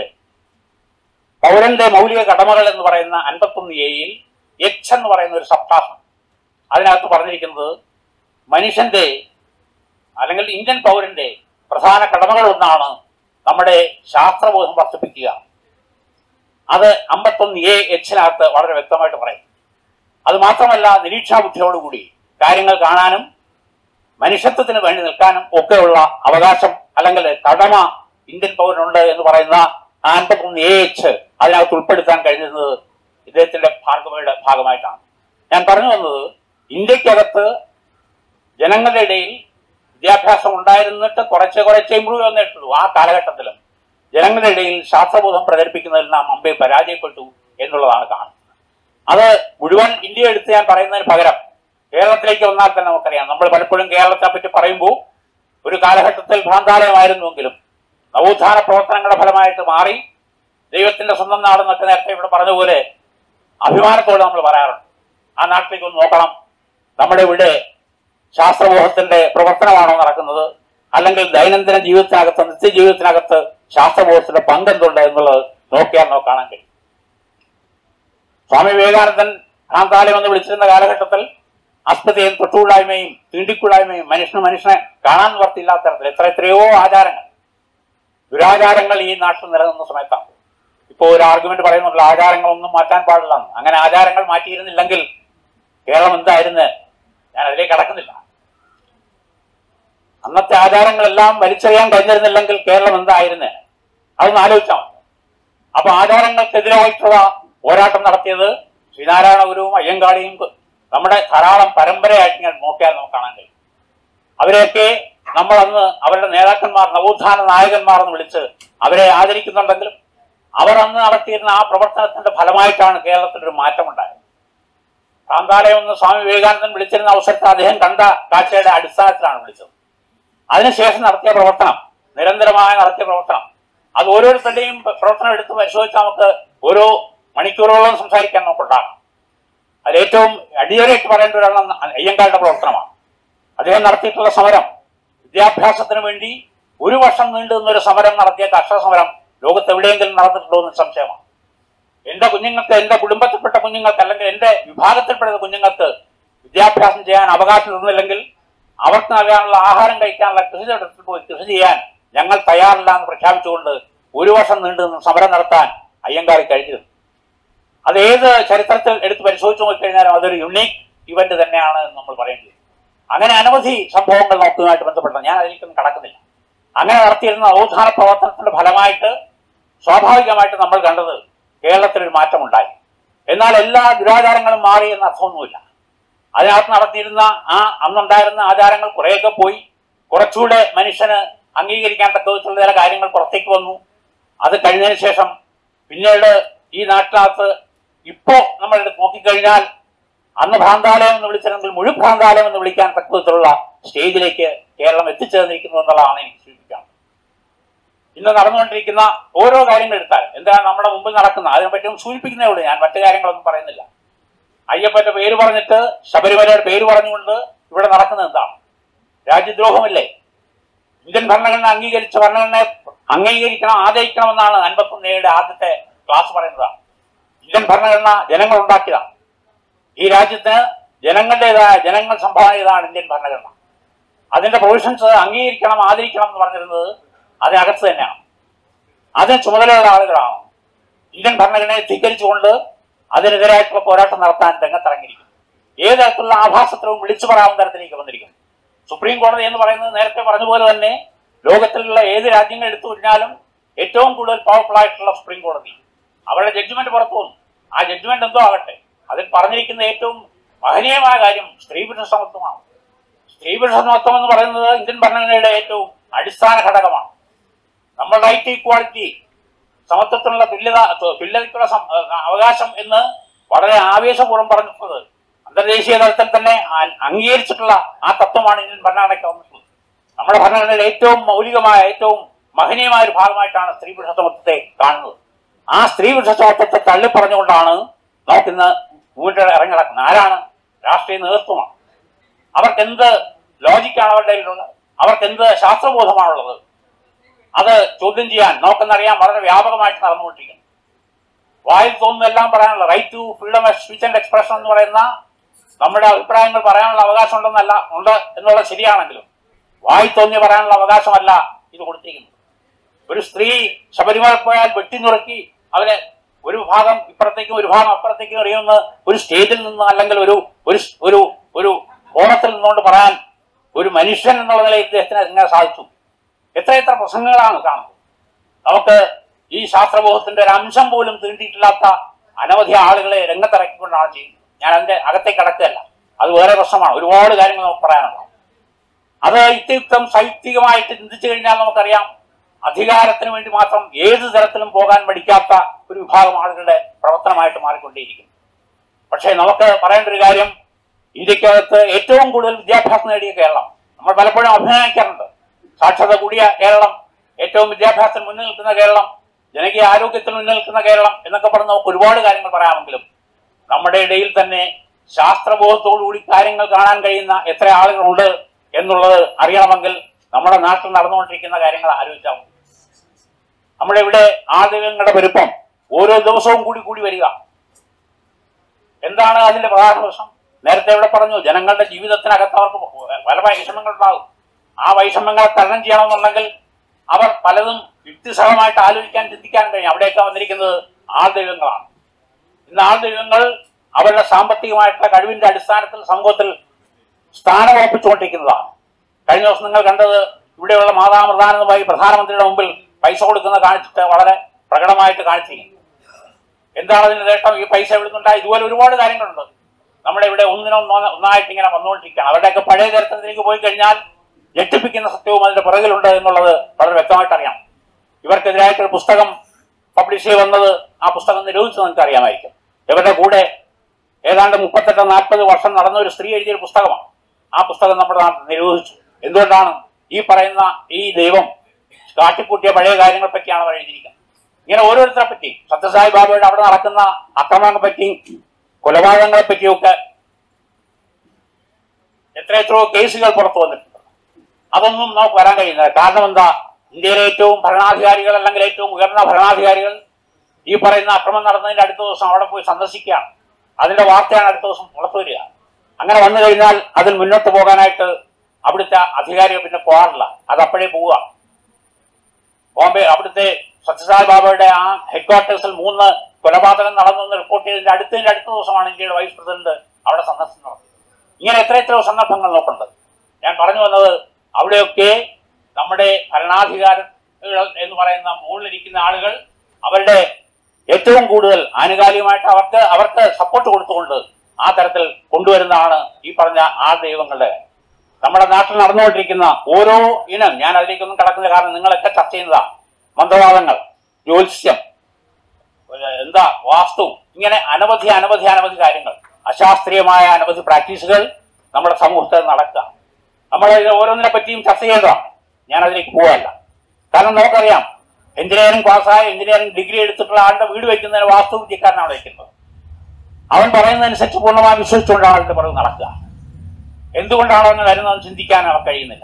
പൗരന്റെ മൗലിക കടമകൾ എന്ന് പറയുന്ന അൻപത്തൊന്ന് എയിൽ എച്ച് എന്ന് പറയുന്ന ഒരു സപ്താഹം അതിനകത്ത് പറഞ്ഞിരിക്കുന്നത് മനുഷ്യന്റെ അല്ലെങ്കിൽ ഇന്ത്യൻ പൗരന്റെ പ്രധാന കടമകളൊന്നാണ് നമ്മുടെ ശാസ്ത്രബോധം വർദ്ധിപ്പിക്കുക അത് അമ്പത്തൊന്ന് എ എച്ചിനകത്ത് വളരെ വ്യക്തമായിട്ട് പറയും അത് മാത്രമല്ല നിരീക്ഷാബുദ്ധിയോടുകൂടി കാര്യങ്ങൾ കാണാനും മനുഷ്യത്വത്തിന് വേണ്ടി നിൽക്കാനും ഒക്കെയുള്ള അവകാശം അല്ലെങ്കിൽ കടമ ഇന്ത്യൻ പൗരനുണ്ട് എന്ന് പറയുന്ന അൻപത്തൊന്ന് എ എച്ച് അതിനകത്ത് ഉൾപ്പെടുത്താൻ കഴിഞ്ഞിരുന്നത് ഇദ്ദേഹത്തിന്റെ ഭാർഗവയുടെ ഭാഗമായിട്ടാണ് ഞാൻ പറഞ്ഞു വന്നത് ഇന്ത്യക്കകത്ത് ജനങ്ങളുടെ ഇടയിൽ വിദ്യാഭ്യാസം ഉണ്ടായിരുന്നിട്ട് കുറച്ച് കുറച്ച് ഇമ്പ്രൂവ് വന്നിട്ടുള്ളൂ ആ കാലഘട്ടത്തിലും ജനങ്ങളുടെ ഇടയിൽ ശാസ്ത്രബോധം പ്രചരിപ്പിക്കുന്നതിൽ നാം മുമ്പേ പരാജയപ്പെട്ടു എന്നുള്ളതാണ് കാണുന്നത് അത് മുഴുവൻ ഇന്ത്യ എടുത്ത് ഞാൻ പറയുന്നതിന് പകരം കേരളത്തിലേക്ക് വന്നാൽ തന്നെ നമുക്കറിയാം നമ്മൾ പലപ്പോഴും കേരളത്തെ പറ്റി പറയുമ്പോൾ ഒരു കാലഘട്ടത്തിൽ ഭ്രാന്താലയമായിരുന്നുവെങ്കിലും നവോത്ഥാന പ്രവർത്തനങ്ങളുടെ ഫലമായിട്ട് മാറി ദൈവത്തിന്റെ സ്വന്തം നാടെന്നൊക്കെ നേരത്തെ ഇവിടെ പറഞ്ഞ പോലെ അഭിമാനത്തോടെ നമ്മൾ പറയാറുണ്ട് ആ നാട്ടിലേക്ക് ഒന്ന് നോക്കണം നമ്മുടെ ഇവിടെ ശാസ്ത്രബോധത്തിന്റെ പ്രവർത്തനമാണോ നടക്കുന്നത് അല്ലെങ്കിൽ ദൈനംദിന ജീവിതത്തിനകത്ത് നിത്യജീവിതത്തിനകത്ത് ശാസ്ത്രബോധത്തിന്റെ പങ്കെന്തുണ്ട് എന്നുള്ളത് നോക്കിയാൽ നമുക്ക് കാണാൻ കഴിയും സ്വാമി വിവേകാനന്ദൻ ഭ്രാന്താലയം എന്ന് വിളിച്ചിരുന്ന കാലഘട്ടത്തിൽ അസ്പതയും തൊട്ടുകൂടായ്മയും തീണ്ടിക്കൂടായ്മയും മനുഷ്യന് മനുഷ്യനെ കാണാൻ നിവർത്തിയില്ലാത്ത തരത്തിൽ എത്ര എത്രയോ ആചാരങ്ങൾ ദുരാചാരങ്ങൾ ഈ നാട്ടിൽ നിലനിന്ന സമയത്താണ് ഇപ്പോൾ ഒരു ആർഗ്യുമെന്റ് പറയുന്നുള്ള ആചാരങ്ങളൊന്നും മാറ്റാൻ പാടില്ല അങ്ങനെ ആചാരങ്ങൾ മാറ്റിയിരുന്നില്ലെങ്കിൽ കേരളം എന്തായിരുന്നു ഞാൻ അതിലേക്ക് കടക്കുന്നില്ല അന്നത്തെ ആചാരങ്ങളെല്ലാം വലിച്ചെറിയാൻ കഴിഞ്ഞിരുന്നില്ലെങ്കിൽ കേരളം എന്തായിരുന്നു അതൊന്ന് ആലോചിച്ചാൽ മതി അപ്പൊ ആചാരങ്ങൾക്കെതിരായിട്ടുള്ള പോരാട്ടം നടത്തിയത് ശ്രീനാരായണ ഗുരുവും അയ്യങ്കാളിയും നമ്മുടെ ധാരാളം പരമ്പരയായിട്ട് ഞാൻ നോക്കിയാൽ നമുക്ക് കാണാൻ കഴിയും അവരെയൊക്കെ നമ്മൾ അന്ന് അവരുടെ നേതാക്കന്മാർ നവോത്ഥാന നായകന്മാർ എന്ന് വിളിച്ച് അവരെ ആദരിക്കുന്നുണ്ടെങ്കിലും അവർ അന്ന് നടത്തിയിരുന്ന ആ പ്രവർത്തനത്തിന്റെ ഫലമായിട്ടാണ് കേരളത്തിൽ ഒരു മാറ്റമുണ്ടായത് കാന്താലയം എന്ന് സ്വാമി വിവേകാനന്ദൻ വിളിച്ചിരുന്ന അവസരത്തിൽ അദ്ദേഹം കണ്ട കാഴ്ചയുടെ അടിസ്ഥാനത്തിലാണ് വിളിച്ചത് അതിനുശേഷം നടത്തിയ പ്രവർത്തനം നിരന്തരമായി നടത്തിയ പ്രവർത്തനം അത് ഓരോരുത്തരുടെയും പ്രവർത്തനം എടുത്ത് പരിശോധിച്ചാൽ നമുക്ക് ഓരോ മണിക്കൂറുകളോളം സംസാരിക്കാൻ നമുക്കുണ്ടാകും അതിൽ ഏറ്റവും അടിയറയിട്ട് പറയേണ്ട ഒരെണ്ണം അയ്യങ്കാരുടെ പ്രവർത്തനമാണ് അദ്ദേഹം നടത്തിയിട്ടുള്ള സമരം വിദ്യാഭ്യാസത്തിന് വേണ്ടി ഒരു വർഷം നീണ്ടു നിന്നൊരു സമരം നടത്തിയ കർഷക സമരം ലോകത്ത് എവിടെയെങ്കിലും നടന്നിട്ടുണ്ടോ എന്ന് സംശയമാണ് എന്റെ കുഞ്ഞുങ്ങൾക്ക് എന്റെ കുടുംബത്തിൽപ്പെട്ട കുഞ്ഞുങ്ങൾക്ക് അല്ലെങ്കിൽ എന്റെ വിഭാഗത്തിൽപ്പെട്ട കുഞ്ഞുങ്ങൾക്ക് വിദ്യാഭ്യാസം ചെയ്യാൻ അവകാശം തന്നില്ലെങ്കിൽ അവർക്ക് നൽകാനുള്ള ആഹാരം കഴിക്കാനുള്ള കൃഷിയിടത്തിൽ പോയി കൃഷി ചെയ്യാൻ ഞങ്ങൾ തയ്യാറില്ല എന്ന് പ്രഖ്യാപിച്ചുകൊണ്ട് ഒരു വർഷം നീണ്ടു നിന്ന് സമരം നടത്താൻ അയ്യങ്കാർ കഴിഞ്ഞിരുന്നു അത് ഏത് ചരിത്രത്തിൽ എടുത്ത് പരിശോധിച്ച് നോക്കിക്കഴിഞ്ഞാലും അതൊരു യുണീക്ക് ഇവന്റ് തന്നെയാണ് എന്ന് നമ്മൾ പറയേണ്ടത് അങ്ങനെ അനവധി സംഭവങ്ങൾ നോക്കുന്നതുമായിട്ട് ബന്ധപ്പെട്ട ഞാൻ അതിലേക്കൊന്നും കടക്കുന്നില്ല അങ്ങനെ നടത്തിയിരുന്ന നവോത്ഥാന പ്രവർത്തനത്തിന്റെ ഫലമായിട്ട് സ്വാഭാവികമായിട്ട് നമ്മൾ കണ്ടത് കേരളത്തിലൊരു മാറ്റമുണ്ടായി എന്നാൽ എല്ലാ ദുരാചാരങ്ങളും മാറി എന്ന അർത്ഥമൊന്നുമില്ല അതിനകത്ത് നടത്തിയിരുന്ന ആ അന്നുണ്ടായിരുന്ന ആചാരങ്ങൾ കുറേയൊക്കെ പോയി കുറച്ചുകൂടെ മനുഷ്യന് അംഗീകരിക്കാൻ തക്ക വിധത്തിലുള്ള ചില കാര്യങ്ങൾ പുറത്തേക്ക് വന്നു അത് കഴിഞ്ഞതിന് ശേഷം പിന്നീട് ഈ നാട്ടിനകത്ത് ഇപ്പോ നമ്മൾ എടുത്ത് നോക്കിക്കഴിഞ്ഞാൽ അന്ന് ഭ്രാന്താലയം എന്ന് വിളിച്ചിരുന്നെങ്കിൽ മുഴു ഭ്രാന്താലയം എന്ന് വിളിക്കാൻ തക്ക വിധത്തിലുള്ള സ്റ്റേജിലേക്ക് കേരളം എത്തിച്ചേർന്നിരിക്കുന്നു എന്നുള്ളതാണ് എനിക്ക് സൂചിപ്പിക്കാം ഇന്ന് നടന്നുകൊണ്ടിരിക്കുന്ന ഓരോ കാര്യങ്ങൾ എടുത്താൽ എന്താണ് നമ്മുടെ മുമ്പിൽ നടക്കുന്ന അതിനെപ്പറ്റി സൂചിപ്പിക്കുന്നേ ഉള്ളൂ ഞാൻ മറ്റു കാര്യങ്ങളൊന്നും പറയുന്നില്ല അയ്യപ്പന്റെ പേര് പറഞ്ഞിട്ട് ശബരിമലയുടെ പേര് പറഞ്ഞുകൊണ്ട് ഇവിടെ നടക്കുന്നത് എന്താണ് രാജ്യദ്രോഹമല്ലേ ഇന്ത്യൻ ഭരണഘടന അംഗീകരിച്ച ഭരണഘടനയെ അംഗീകരിക്കണം ആദരിക്കണമെന്നാണ് അൻപത്തൊന്ന് ഏഴ് ആദ്യത്തെ ക്ലാസ് പറയുന്നത് ഇന്ത്യൻ ഭരണഘടന ജനങ്ങൾ ഉണ്ടാക്കിയതാണ് ഈ രാജ്യത്തിന് ജനങ്ങളുടേതായ ജനങ്ങൾ സംഭാവന ചെയ്തതാണ് ഇന്ത്യൻ ഭരണഘടന അതിന്റെ പ്രൊവിഷൻസ് അംഗീകരിക്കണം ആദരിക്കണം എന്ന് പറഞ്ഞിരുന്നത് അതിനകത്ത് തന്നെയാണ് അതിന് ചുമതലയുള്ള ആളുകളാണ് ഇന്ത്യൻ ഭരണഘടനയെ ധിക്കരിച്ചുകൊണ്ട് അതിനെതിരായിട്ടുള്ള പോരാട്ടം നടത്താൻ രംഗത്തിറങ്ങിയിരിക്കുന്നു ഏത് തരത്തിലുള്ള ആഭാസത്രവും വിളിച്ചു പറയാവുന്ന തരത്തിലേക്ക് വന്നിരിക്കുന്നു സുപ്രീം കോടതി എന്ന് പറയുന്നത് നേരത്തെ പറഞ്ഞതുപോലെ തന്നെ ലോകത്തിലുള്ള ഏത് രാജ്യങ്ങൾ എടുത്തു കഴിഞ്ഞാലും ഏറ്റവും കൂടുതൽ പവർഫുൾ ആയിട്ടുള്ള സുപ്രീം കോടതി അവരുടെ ജഡ്ജ്മെന്റ് പുറത്തു വന്നു ആ ജഡ്ജ്മെന്റ് എന്തോ ആകട്ടെ അതിൽ പറഞ്ഞിരിക്കുന്ന ഏറ്റവും മഹനീയമായ കാര്യം സ്ത്രീ പുരുഷ സമത്വമാണ് സ്ത്രീ പുരുഷ സമത്വം എന്ന് പറയുന്നത് ഇന്ത്യൻ ഭരണഘടനയുടെ ഏറ്റവും അടിസ്ഥാന ഘടകമാണ് നമ്മൾ റൈറ്റ് ഈക്വാളിറ്റി സമത്വത്തിനുള്ള തുല്യത തുല്യതയ്ക്കുള്ള സം- അവകാശം എന്ന് വളരെ ആവേശപൂർവ്വം പറഞ്ഞിട്ടുള്ളത് അന്തർദേശീയ തലത്തിൽ തന്നെ അ- അംഗീകരിച്ചിട്ടുള്ള ആ തത്വമാണ് ഇന്ത്യൻ ഭരണഘടനയ്ക്ക് വന്നിട്ടുള്ളത് നമ്മുടെ ഭരണഘടനയുടെ ഏറ്റവും മൗലികമായ ഏറ്റവും മഹനീയമായ ഒരു ഭാഗമായിട്ടാണ് സ്ത്രീ പുരുഷ സമത്വത്തെ കാണുന്നത് ആ സ്ത്രീ പുരുഷ സമത്വത്തെ തള്ളി പറഞ്ഞുകൊണ്ടാണ് നമുക്കിന്ന് മുന്നിട്ട് ഇറങ്ങി നടക്കുന്നത് ആരാണ് രാഷ്ട്രീയ നേതൃത്വമാണ് അവർക്ക് എന്ത് ലോജിക്കാണ് അവരുടെ കയ്യിലുള്ളത് അവർക്ക് എന്ത് ശാസ്ത്രബോധമാണുള്ളത് അത് ചോദ്യം ചെയ്യാൻ നമുക്കെന്നറിയാൻ വളരെ വ്യാപകമായിട്ട് നടന്നുകൊണ്ടിരിക്കുന്നു വായിൽ തോന്നുന്നതെല്ലാം പറയാനുള്ള right to freedom of speech and expression എന്ന് പറയുന്ന നമ്മുടെ അഭിപ്രായങ്ങൾ പറയാനുള്ള അവകാശം ഉണ്ടെന്നല്ല ഉണ്ട് എന്നുള്ളത് ശരിയാണെങ്കിലും വായി തോന്നി പറയാനുള്ള അവകാശമല്ല ഇത് കൊടുത്തിരിക്കുന്നത് ഒരു സ്ത്രീ ശബരിമല പോയാൽ വെട്ടിനുറുക്കി അവരെ ഒരു വിഭാഗം ഇപ്പുറത്തേക്കും ഒരു ഭാഗം അപ്പുറത്തേക്കും എറിയുന്ന ഒരു സ്റ്റേജിൽ നിന്ന് അല്ലെങ്കിൽ ഒരു ഒരു ഒരു ഒരു കോണത്തിൽ നിന്നുകൊണ്ട് പറയാൻ ഒരു മനുഷ്യൻ എന്നുള്ള നിലയിൽ ഇദ്ദേഹത്തിന് എങ്ങനെ സാധിച്ചു എത്ര എത്ര പ്രസംഗങ്ങളാണ് കാണുന്നത് നമുക്ക് ഈ ശാസ്ത്രബോധത്തിന്റെ ഒരു അംശം പോലും തീണ്ടിയിട്ടില്ലാത്ത അനവധി ആളുകളെ രംഗത്തിറക്കിക്കൊണ്ടാണ് ചെയ്യുന്നത് ഞാൻ അതിന്റെ അകത്തേക്ക് കടക്കുകയല്ല അത് വേറെ പ്രശ്നമാണ് ഒരുപാട് കാര്യങ്ങൾ നമുക്ക് പറയാനുണ്ടാവും അത് യുക്തിയുക്തം സാഹിത്യമായിട്ട് ചിന്തിച്ചു കഴിഞ്ഞാൽ നമുക്കറിയാം അധികാരത്തിന് വേണ്ടി മാത്രം ഏത് തരത്തിലും പോകാൻ മടിക്കാത്ത ഒരു വിഭാഗം ആളുകളുടെ പ്രവർത്തനമായിട്ട് മാറിക്കൊണ്ടേയിരിക്കുന്നു പക്ഷേ നമുക്ക് പറയേണ്ട ഒരു കാര്യം ഇന്ത്യക്കകത്ത് ഏറ്റവും കൂടുതൽ വിദ്യാഭ്യാസം നേടിയ കേരളം നമ്മൾ പലപ്പോഴും അഭിനയിക്കാറുണ്ട് സാക്ഷരത കൂടിയ കേരളം ഏറ്റവും വിദ്യാഭ്യാസത്തിന് മുന്നിൽ നിൽക്കുന്ന കേരളം ജനകീയ ആരോഗ്യത്തിന് മുന്നിൽ നിൽക്കുന്ന കേരളം എന്നൊക്കെ പറഞ്ഞ് നമുക്ക് ഒരുപാട് കാര്യങ്ങൾ പറയാമെങ്കിലും നമ്മുടെ ഇടയിൽ തന്നെ ശാസ്ത്രബോധത്തോടുകൂടി കാര്യങ്ങൾ കാണാൻ കഴിയുന്ന എത്ര ആളുകളുണ്ട് എന്നുള്ളത് അറിയണമെങ്കിൽ നമ്മുടെ നാട്ടിൽ നടന്നുകൊണ്ടിരിക്കുന്ന കാര്യങ്ങൾ ആലോചിച്ചാൽ മതി നമ്മുടെ ഇവിടെ ആളുകളുടെ പെരുപ്പം ഓരോ ദിവസവും കൂടി കൂടി വരിക എന്താണ് അതിന്റെ പ്രധാന പ്രശ്നം നേരത്തെ ഇവിടെ പറഞ്ഞു ജനങ്ങളുടെ ജീവിതത്തിനകത്ത് അവർക്ക് പല വൈഷമ്യങ്ങൾ ഉണ്ടാകും ആ വൈഷമ്യങ്ങളെ തരണം ചെയ്യണമെന്നുണ്ടെങ്കിൽ അവർ പലതും യുക്തിസഹമായിട്ട് ആലോചിക്കാൻ ചിന്തിക്കാൻ കഴിയും അവിടെയൊക്കെ വന്നിരിക്കുന്നത് ആൾ ദൈവങ്ങളാണ് ഇന്ന് ആൾ ദൈവങ്ങൾ അവരുടെ സാമ്പത്തികമായിട്ടുള്ള കഴിവിന്റെ അടിസ്ഥാനത്തിൽ സമൂഹത്തിൽ സ്ഥാനം ഉറപ്പിച്ചുകൊണ്ടിരിക്കുന്നതാണ് കഴിഞ്ഞ ദിവസം നിങ്ങൾ കണ്ടത് ഇവിടെയുള്ള മാതാമൃതാനന്ദമായി പ്രധാനമന്ത്രിയുടെ മുമ്പിൽ പൈസ കൊടുക്കുന്ന കാണിച്ചിട്ട് വളരെ പ്രകടമായിട്ട് കാണിച്ചിരിക്കുന്നു എന്താണ് അതിന്റെ നേട്ടം ഈ പൈസ എവിടുന്നുണ്ടായി ഇതുപോലെ ഒരുപാട് കാര്യങ്ങളുണ്ട് നമ്മുടെ ഇവിടെ ഒന്നിനൊന്ന് ഒന്നായിട്ട് ഇങ്ങനെ വന്നുകൊണ്ടിരിക്കുകയാണ് അവരുടെയൊക്കെ പഴയ ചരിത്രത്തിലേക്ക് പോയി കഴിഞ്ഞാൽ ഞെട്ടിപ്പിക്കുന്ന സത്യവും അതിന്റെ പുറകിലുണ്ട് എന്നുള്ളത് വളരെ വ്യക്തമായിട്ട് അറിയാം ഇവർക്കെതിരായിട്ടൊരു പുസ്തകം പബ്ലിഷ് ചെയ്ത് വന്നത് ആ പുസ്തകം നിരോധിച്ചു നിങ്ങൾക്ക് അറിയാമായിരിക്കും ഇവരുടെ കൂടെ ഏതാണ്ട് മുപ്പത്തെട്ട് നാൽപ്പത് വർഷം നടന്ന ഒരു സ്ത്രീ എഴുതിയൊരു പുസ്തകമാണ് ആ പുസ്തകം നമ്മുടെ നാട്ടിൽ നിരോധിച്ചു എന്തുകൊണ്ടാണ് ഈ പറയുന്ന ഈ ദൈവം കാട്ടിക്കൂട്ടിയ പഴയ കാര്യങ്ങളെ പറ്റിയാണ് അവർ എഴുതിയിരിക്കുന്നത് ഇങ്ങനെ ഓരോരുത്തരെ പറ്റി സത്യസായി ബാബയുടെ അവിടെ നടക്കുന്ന അക്രമങ്ങളെ പറ്റിയും കൊലപാതകങ്ങളെ പറ്റിയൊക്കെ എത്ര എത്രയോ കേസുകൾ പുറത്തു വന്നിട്ടുണ്ട് അതൊന്നും നമുക്ക് വരാൻ കഴിയുന്നില്ല കാരണം എന്താ ഇന്ത്യയിലെ ഏറ്റവും ഭരണാധികാരികൾ അല്ലെങ്കിൽ ഏറ്റവും ഉയർന്ന ഭരണാധികാരികൾ ഈ പറയുന്ന അക്രമം നടന്നതിന്റെ അടുത്ത ദിവസം അവിടെ പോയി സന്ദർശിക്കുകയാണ് അതിന്റെ വാർത്തയാണ് അടുത്ത ദിവസം പുറത്തു വരിക അങ്ങനെ വന്നു കഴിഞ്ഞാൽ അതിൽ മുന്നോട്ട് പോകാനായിട്ട് അവിടുത്തെ അധികാരികൾ പിന്നെ പോകാറില്ല അത് അപ്പോഴേ പോവുക ബോംബെ അവിടുത്തെ സത്യസായി ബാബയുടെ ആ ഹെഡ്ക്വാർട്ടേഴ്സിൽ മൂന്ന് കൊലപാതകം നടന്നു എന്ന് റിപ്പോർട്ട് ചെയ്തതിന്റെ അടുത്തതിന്റെ അടുത്ത ദിവസമാണ് ഇന്ത്യയുടെ വൈസ് പ്രസിഡന്റ് അവിടെ സന്ദർശനം നടത്തിയത് ഇങ്ങനെ എത്ര എത്രയോ സന്ദർഭങ്ങൾ നോക്കുന്നുണ്ട് ഞാൻ പറഞ്ഞു വന്നത് അവിടെയൊക്കെ നമ്മുടെ ഭരണാധികാരികൾ എന്ന് പറയുന്ന മുകളിലിരിക്കുന്ന ആളുകൾ അവരുടെ ഏറ്റവും കൂടുതൽ ആനുകാലികമായിട്ട് അവർക്ക് അവർക്ക് സപ്പോർട്ട് കൊടുത്തുകൊണ്ട് ആ തരത്തിൽ കൊണ്ടുവരുന്നതാണ് ഈ പറഞ്ഞ ആ ദൈവങ്ങളുടെ കാര്യം. നമ്മുടെ നാട്ടിൽ നടന്നുകൊണ്ടിരിക്കുന്ന ഓരോ ഇനം ഞാൻ അതിലേക്കൊന്നും കടക്കുന്ന കാരണം നിങ്ങളൊക്കെ ചർച്ച ചെയ്യുന്നതാ മന്ത്രവാദങ്ങൾ ജ്യോത്സ്യം ഒരു എന്താ വാസ്തു ഇങ്ങനെ അനവധി അനവധി അനവധി കാര്യങ്ങൾ അശാസ്ത്രീയമായ അനവധി പ്രാക്ടീസുകൾ നമ്മുടെ സമൂഹത്തിൽ നടക്കുക നമ്മൾ ഇത് ഓരോന്നിനെ പറ്റിയും ചർച്ച ചെയ്തതാണ് ഞാൻ അതിലേക്ക് പോവല്ല കാരണം നമുക്കറിയാം എഞ്ചിനീയറിംഗ് പാസ്സായ എഞ്ചിനീയറിംഗ് ഡിഗ്രി എടുത്തിട്ടുള്ള ആളുടെ വീട് വയ്ക്കുന്നതിന് വാസ്തു വിദ്യക്കാരനാണ് വയ്ക്കുന്നത് അവൻ പറയുന്നതനുസരിച്ച് പൂർണ്ണമായി വിശ്വസിച്ചുകൊണ്ടാണ് അതിന്റെ പുറകെ നടക്കുക എന്തുകൊണ്ടാണോ എന്ന് വരുന്നതെന്ന് ചിന്തിക്കാൻ അവർക്ക് കഴിയുന്നില്ല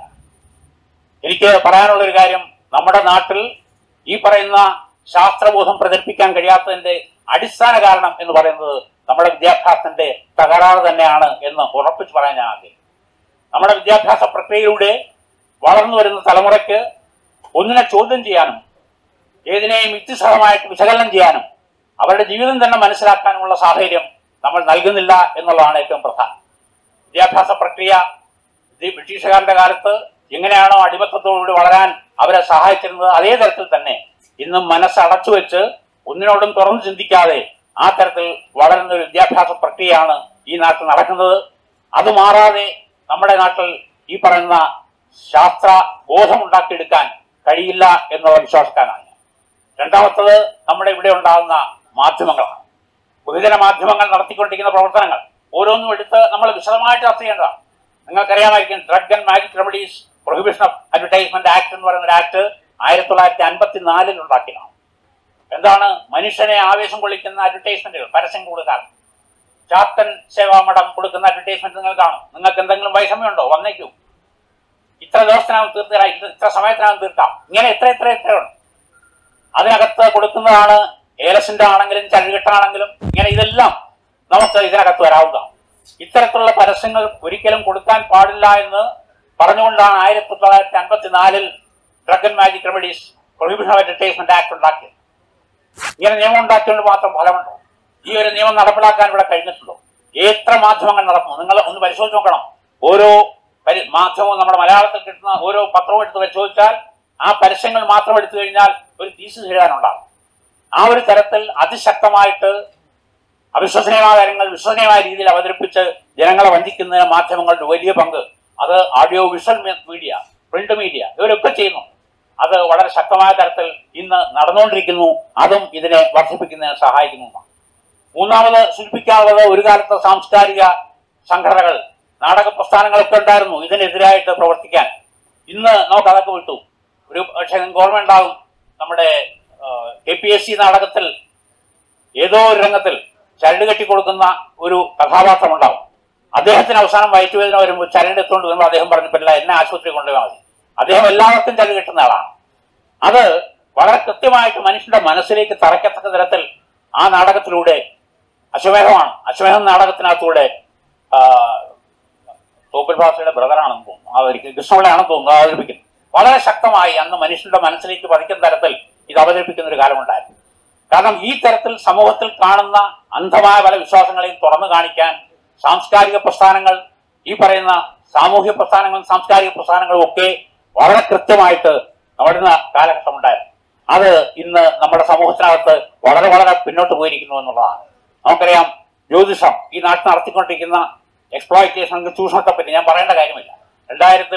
എനിക്ക് പറയാനുള്ള ഒരു കാര്യം നമ്മുടെ നാട്ടിൽ ഈ പറയുന്ന ശാസ്ത്രബോധം പ്രചരിപ്പിക്കാൻ കഴിയാത്തതിന്റെ അടിസ്ഥാന കാരണം എന്ന് പറയുന്നത് നമ്മുടെ വിദ്യാഭ്യാസത്തിന്റെ തകരാറ് തന്നെയാണ് എന്ന് ഉറപ്പിച്ച് പറയാൻ ഞാൻ ആഗ്രഹിക്കുന്നു നമ്മുടെ വിദ്യാഭ്യാസ പ്രക്രിയയിലൂടെ വളർന്നു വരുന്ന തലമുറയ്ക്ക് ഒന്നിനെ ചോദ്യം ചെയ്യാനും ഏതിനെയും യുക്തിസഹമായിട്ട് വിശകലനം ചെയ്യാനും അവരുടെ ജീവിതം തന്നെ മനസ്സിലാക്കാനുമുള്ള സാഹചര്യം നമ്മൾ നൽകുന്നില്ല എന്നുള്ളതാണ് ഏറ്റവും പ്രധാനം വിദ്യാഭ്യാസ പ്രക്രിയ ഇത് ബ്രിട്ടീഷുകാരുടെ കാലത്ത് എങ്ങനെയാണോ അടിമത്തത്തോടുകൂടി വളരാൻ അവരെ സഹായിച്ചിരുന്നത് അതേ തരത്തിൽ തന്നെ ഇന്നും മനസ്സടച്ചു വെച്ച് ഒന്നിനോടും തുറന്നു ചിന്തിക്കാതെ ആ തരത്തിൽ വളരുന്ന ഒരു വിദ്യാഭ്യാസ പ്രക്രിയയാണ് ഈ നാട്ടിൽ നടക്കുന്നത് അത് മാറാതെ നമ്മുടെ നാട്ടിൽ ഈ പറയുന്ന ശാസ്ത്ര ബോധം ഉണ്ടാക്കിയെടുക്കാൻ കഴിയില്ല എന്നുള്ള വിശ്വാസക്കാരാണ് ഞാൻ രണ്ടാമത്തത് നമ്മുടെ ഇവിടെ ഉണ്ടാകുന്ന മാധ്യമങ്ങളാണ് ബഹുജന മാധ്യമങ്ങൾ നടത്തിക്കൊണ്ടിരിക്കുന്ന പ്രവർത്തനങ്ങൾ ഓരോന്നും എടുത്ത് നമ്മൾ വിശദമായിട്ട് ചർച്ച ചെയ്യേണ്ടതാണ് നിങ്ങൾക്കറിയാമായിരിക്കും drug and magic remedies prohibition of advertisement act എന്ന് പറയുന്ന ഒരു ആക്ട് ആയിരത്തി തൊള്ളായിരത്തി അൻപത്തി നാലിൽ ഉണ്ടാക്കിയതാണ് എന്താണ് മനുഷ്യനെ ആവേശം കൊള്ളിക്കുന്ന അഡ്വർടൈസ്മെന്റുകൾ പരസ്യം കൊടുക്കാൻ ചാത്തൻ സേവാമഠം കൊടുക്കുന്ന അഡ്വർടൈസ്മെന്റ് നിങ്ങൾ കാണും നിങ്ങൾക്ക് എന്തെങ്കിലും വൈഷമ്യമുണ്ടോ വന്നേക്കൂ ഇത്ര ദിവസത്തിനകം തീർത്തരാം ഇത്ര സമയത്തിനകം തീർക്കാം ഇങ്ങനെ എത്ര എത്ര എത്രയുണ്ട് അതിനകത്ത് കൊടുക്കുന്നതാണ് ഏലസിന്റെ ആണെങ്കിലും ചഴുകെട്ടാണെങ്കിലും ഇങ്ങനെ ഇതെല്ലാം നമുക്ക് ഇതിനകത്ത് വരാവുന്നതാണ് ഇത്തരത്തിലുള്ള പരസ്യങ്ങൾ ഒരിക്കലും കൊടുക്കാൻ പാടില്ല എന്ന് പറഞ്ഞുകൊണ്ടാണ് ആയിരത്തി തൊള്ളായിരത്തി അൻപത്തി നാലിൽ drug and magic remedies prohibition of advertisement act ഉണ്ടാക്കിയത് ഇങ്ങനെ നിയമം ഉണ്ടാക്കിയതുകൊണ്ട് മാത്രം ഫലമുണ്ടോ ഈ ഒരു നിയമം നടപ്പിലാക്കാൻ ഇവിടെ കഴിഞ്ഞിട്ടുണ്ടോ എത്ര മാധ്യമങ്ങൾ നടക്കുന്നു നിങ്ങൾ ഒന്ന് പരിശോധിച്ച് നോക്കണം ഓരോ പരി- മാധ്യമവും നമ്മുടെ മലയാളത്തിൽ കിട്ടുന്ന ഓരോ പത്രവും എടുത്ത് പരിശോധിച്ചാൽ ആ പരസ്യങ്ങൾ മാത്രം എടുത്തു കഴിഞ്ഞാൽ ഒരു തീസിസ് എഴുതാനുണ്ടാകും ആ ഒരു തരത്തിൽ അതിശക്തമായിട്ട് അവിശ്വസനീയമായ കാര്യങ്ങൾ വിശ്വസനീയമായ രീതിയിൽ അവതരിപ്പിച്ച് ജനങ്ങളെ വഞ്ചിക്കുന്നതിന് മാധ്യമങ്ങളുടെ വലിയ പങ്ക് അത് audio visual media print media ഇവരൊക്കെ ചെയ്യുന്നു അത് വളരെ ശക്തമായ തരത്തിൽ ഇന്ന് നടന്നുകൊണ്ടിരിക്കുന്നു അതും ഇതിനെ വർദ്ധിപ്പിക്കുന്നതിന് സഹായിക്കുന്നു മൂന്നാമത് സൂചിപ്പിക്കാനുള്ളത് ഒരു കാലത്ത് സാംസ്കാരിക സംഘടനകൾ നാടക പ്രസ്ഥാനങ്ങളൊക്കെ ഉണ്ടായിരുന്നു ഇതിനെതിരായിട്ട് പ്രവർത്തിക്കാൻ ഇന്ന് നമുക്ക് അതൊക്കെ വിട്ടു ഒരു പക്ഷേ നിങ്ങൾക്ക് ഓർമ്മയുണ്ടാകും നമ്മുടെ കെ പി എസ് സി നാടകത്തിൽ ഏതോ ഒരു രംഗത്തിൽ ചരട് കെട്ടി കൊടുക്കുന്ന ഒരു കഥാപാത്രം ഉണ്ടാവും അദ്ദേഹത്തിന് അവസാനം വയറ്റുവേദന വരുമ്പോൾ ചരട് എത്തുകൊണ്ട് വരുമ്പോൾ അദ്ദേഹം പറഞ്ഞിട്ടില്ല എന്നെ ആശുപത്രി കൊണ്ടുപോയാൽ മതി അദ്ദേഹം എല്ലാവർക്കും ചരട് കെട്ടുന്ന ആളാണ് അത് വളരെ കൃത്യമായിട്ട് മനുഷ്യന്റെ മനസ്സിലേക്ക് തറയ്ക്കത്തക്ക തരത്തിൽ ആ നാടകത്തിലൂടെ അശ്വമേധമാണ് അശ്വമേധം നാടകത്തിനകത്തൂടെ ആ, തോപ്പിൽ ഭാഷയുടെ ബ്രദറാണെന്ന് തോന്നുന്നു അവതരിക്കും കൃഷ്ണപിള്ളയാണെന്ന് തോന്നുന്നു അവതരിപ്പിക്കുന്നു വളരെ ശക്തമായി അന്ന് മനുഷ്യന്റെ മനസ്സിലേക്ക് പതിക്കുന്ന തരത്തിൽ ഇത് അവതരിപ്പിക്കുന്ന ഒരു കാലമുണ്ടായിരുന്നു കാരണം ഈ തരത്തിൽ സമൂഹത്തിൽ കാണുന്ന അന്ധമായ പല വിശ്വാസങ്ങളെയും തുറന്നു കാണിക്കാൻ സാംസ്കാരിക പ്രസ്ഥാനങ്ങൾ ഈ പറയുന്ന സാമൂഹ്യ പ്രസ്ഥാനങ്ങളും സാംസ്കാരിക പ്രസ്ഥാനങ്ങളും ഒക്കെ വളരെ കൃത്യമായിട്ട് നടന്ന കാലഘട്ടം ഉണ്ടായിരുന്നു അത് ഇന്ന് നമ്മുടെ സമൂഹത്തിനകത്ത് വളരെ വളരെ പിന്നോട്ട് പോയിരിക്കുന്നു എന്നുള്ളതാണ് നമുക്കറിയാം ജ്യോതിഷം ഈ നാട്ടിൽ നടത്തിക്കൊണ്ടിരിക്കുന്ന എക്സ്പ്ലോയിറ്റേഷൻ ചൂഷണത്തെ പറ്റി ഞാൻ പറയേണ്ട കാര്യമില്ല രണ്ടായിരത്തിൽ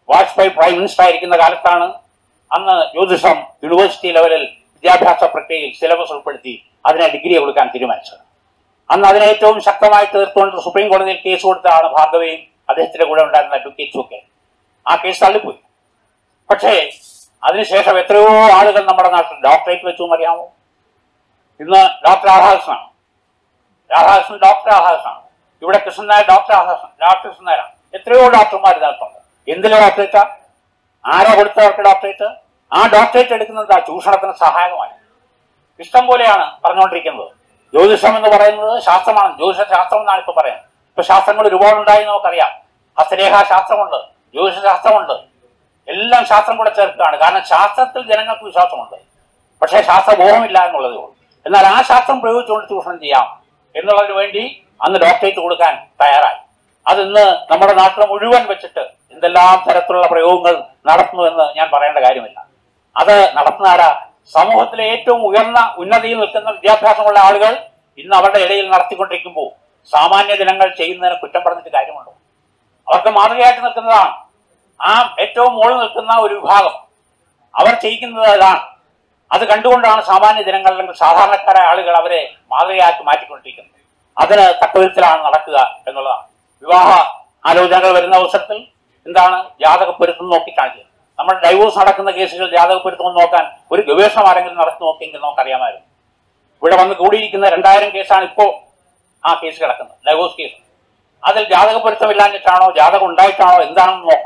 വാജ്പേയി പ്രൈം മിനിസ്റ്റർ ആയിരിക്കുന്ന കാലത്താണ് അന്ന് ജ്യോതിഷം യൂണിവേഴ്സിറ്റി ലെവലിൽ വിദ്യാഭ്യാസ പ്രക്രിയയിൽ സിലബസ് ഉൾപ്പെടുത്തി അതിനെ ഡിഗ്രി കൊടുക്കാൻ തീരുമാനിച്ചത് അന്ന് അതിനെ ഏറ്റവും ശക്തമായി തീർത്തുകൊണ്ട് സുപ്രീം കോടതിയിൽ കേസ് കൊടുത്തതാണ് ഭാർഗവയും അദ്ദേഹത്തിന്റെ കൂടെ ഉണ്ടായിരുന്ന അഡ്വക്കേറ്റ്സും ഒക്കെ ആ കേസ് തള്ളിപ്പോയി പക്ഷേ അതിനുശേഷം എത്രയോ ആളുകൾ നമ്മുടെ നാട്ടിൽ ഡോക്ടറേറ്റ് വെച്ചു എന്നറിയാമോ ഇന്ന് ഡോക്ടർ രാധാകൃഷ്ണനാണ് രാധാകൃഷ്ണൻ ഡോക്ടർ രാധാകൃഷ്ണനാണ് ഇവിടെ കൃഷ്ണൻ നായർ ഡോക്ടർ രാധാകൃഷ്ണൻ ഡോക്ടർ കൃഷ്ണൻ നായരാണ് എത്രയോ ഡോക്ടർമാർ ഇതിനകത്തുണ്ട് എന്തിലെ ഡോക്ടറേറ്റാ ആരാ കൊടുത്തവർക്ക് ഡോക്ടറേറ്റ് ആ ഡോക്ടറേറ്റ് എടുക്കുന്നത് ആ ചൂഷണത്തിന് സഹായകമായി ഇഷ്ടം പോലെയാണ് പറഞ്ഞുകൊണ്ടിരിക്കുന്നത് ജ്യോതിഷം എന്ന് പറയുന്നത് ശാസ്ത്രമാണ് ജ്യോതിഷ ശാസ്ത്രം എന്നാണ് ഇപ്പൊ പറയുന്നത് ഇപ്പൊ ശാസ്ത്രങ്ങൾ ഒരുപാടുണ്ടായി നമുക്കറിയാം ഹസ്തരേഖാ ശാസ്ത്രമുണ്ട് ജ്യോതിഷ ശാസ്ത്രമുണ്ട് എല്ലാം ശാസ്ത്രം കൂടെ ചേർക്കുകയാണ് കാരണം ശാസ്ത്രത്തിൽ ജനങ്ങൾക്ക് വിശ്വാസമുണ്ട് പക്ഷേ ശാസ്ത്രബോധമില്ല എന്നുള്ളതേ ഉള്ളൂ എന്നാൽ ആ ശാസ്ത്രം പ്രയോഗിച്ചുകൊണ്ട് ചൂഷണം ചെയ്യാം എന്നുള്ളതിന് വേണ്ടി അന്ന് ഡോക്ടറേറ്റ് കൊടുക്കാൻ തയ്യാറായി അത് ഇന്ന് നമ്മുടെ നാട്ടിൽ മുഴുവൻ വെച്ചിട്ട് എന്തെല്ലാം തരത്തിലുള്ള പ്രയോഗങ്ങൾ നടത്തുന്നുവെന്ന് ഞാൻ പറയേണ്ട കാര്യമില്ല അത് നടത്തുന്ന ആരാ സമൂഹത്തിലെ ഏറ്റവും ഉയർന്ന ഉന്നതിയിൽ നിൽക്കുന്ന വിദ്യാഭ്യാസമുള്ള ആളുകൾ ഇന്ന് അവരുടെ ഇടയിൽ നടത്തിക്കൊണ്ടിരിക്കുമ്പോൾ സാമാന്യ ജനങ്ങൾ ചെയ്യുന്നതിന് കുറ്റം പറഞ്ഞിട്ട് കാര്യമുണ്ടോ അവർക്ക് മാതൃകയായിട്ട് നിൽക്കുന്നതാണ് ആ ഏറ്റവും മുകളിൽ നിൽക്കുന്ന ഒരു വിഭാഗം അവർ ചെയ്യിക്കുന്നത് അതാണ് അത് കണ്ടുകൊണ്ടാണ് സാമാന്യ ജനങ്ങൾ അല്ലെങ്കിൽ സാധാരണക്കാരായ ആളുകൾ അവരെ മാതൃകയാക്കി മാറ്റിക്കൊണ്ടിരിക്കുന്നത് അതിന് തക്കവിധത്തിലാണ് നടക്കുക എന്നുള്ളതാണ് വിവാഹ ആലോചനകൾ വരുന്ന അവസരത്തിൽ എന്താണ് ജാതക പൊരുത്തം നോക്കിയിട്ടാണ് ചെയ്യുന്നത് നമ്മുടെ ഡൈവോഴ്സ് നടക്കുന്ന കേസുകൾ ജാതക പൊരുത്തം നോക്കാൻ ഒരു ഗവേഷണം ആരെങ്കിലും നടത്തി നോക്കിയെങ്കിൽ നമുക്കറിയാമായിരുന്നു ഇവിടെ വന്ന് കൂടിയിരിക്കുന്ന രണ്ടായിരം കേസാണ് ഇപ്പോൾ ആ കേസ് കിടക്കുന്നത് ഡൈവോഴ്സ് കേസ് അതിൽ ജാതക പൊരുത്തമില്ലാഞ്ഞിട്ടാണോ ജാതകം ഉണ്ടായിട്ടാണോ എന്താണെന്ന് നോക്കാം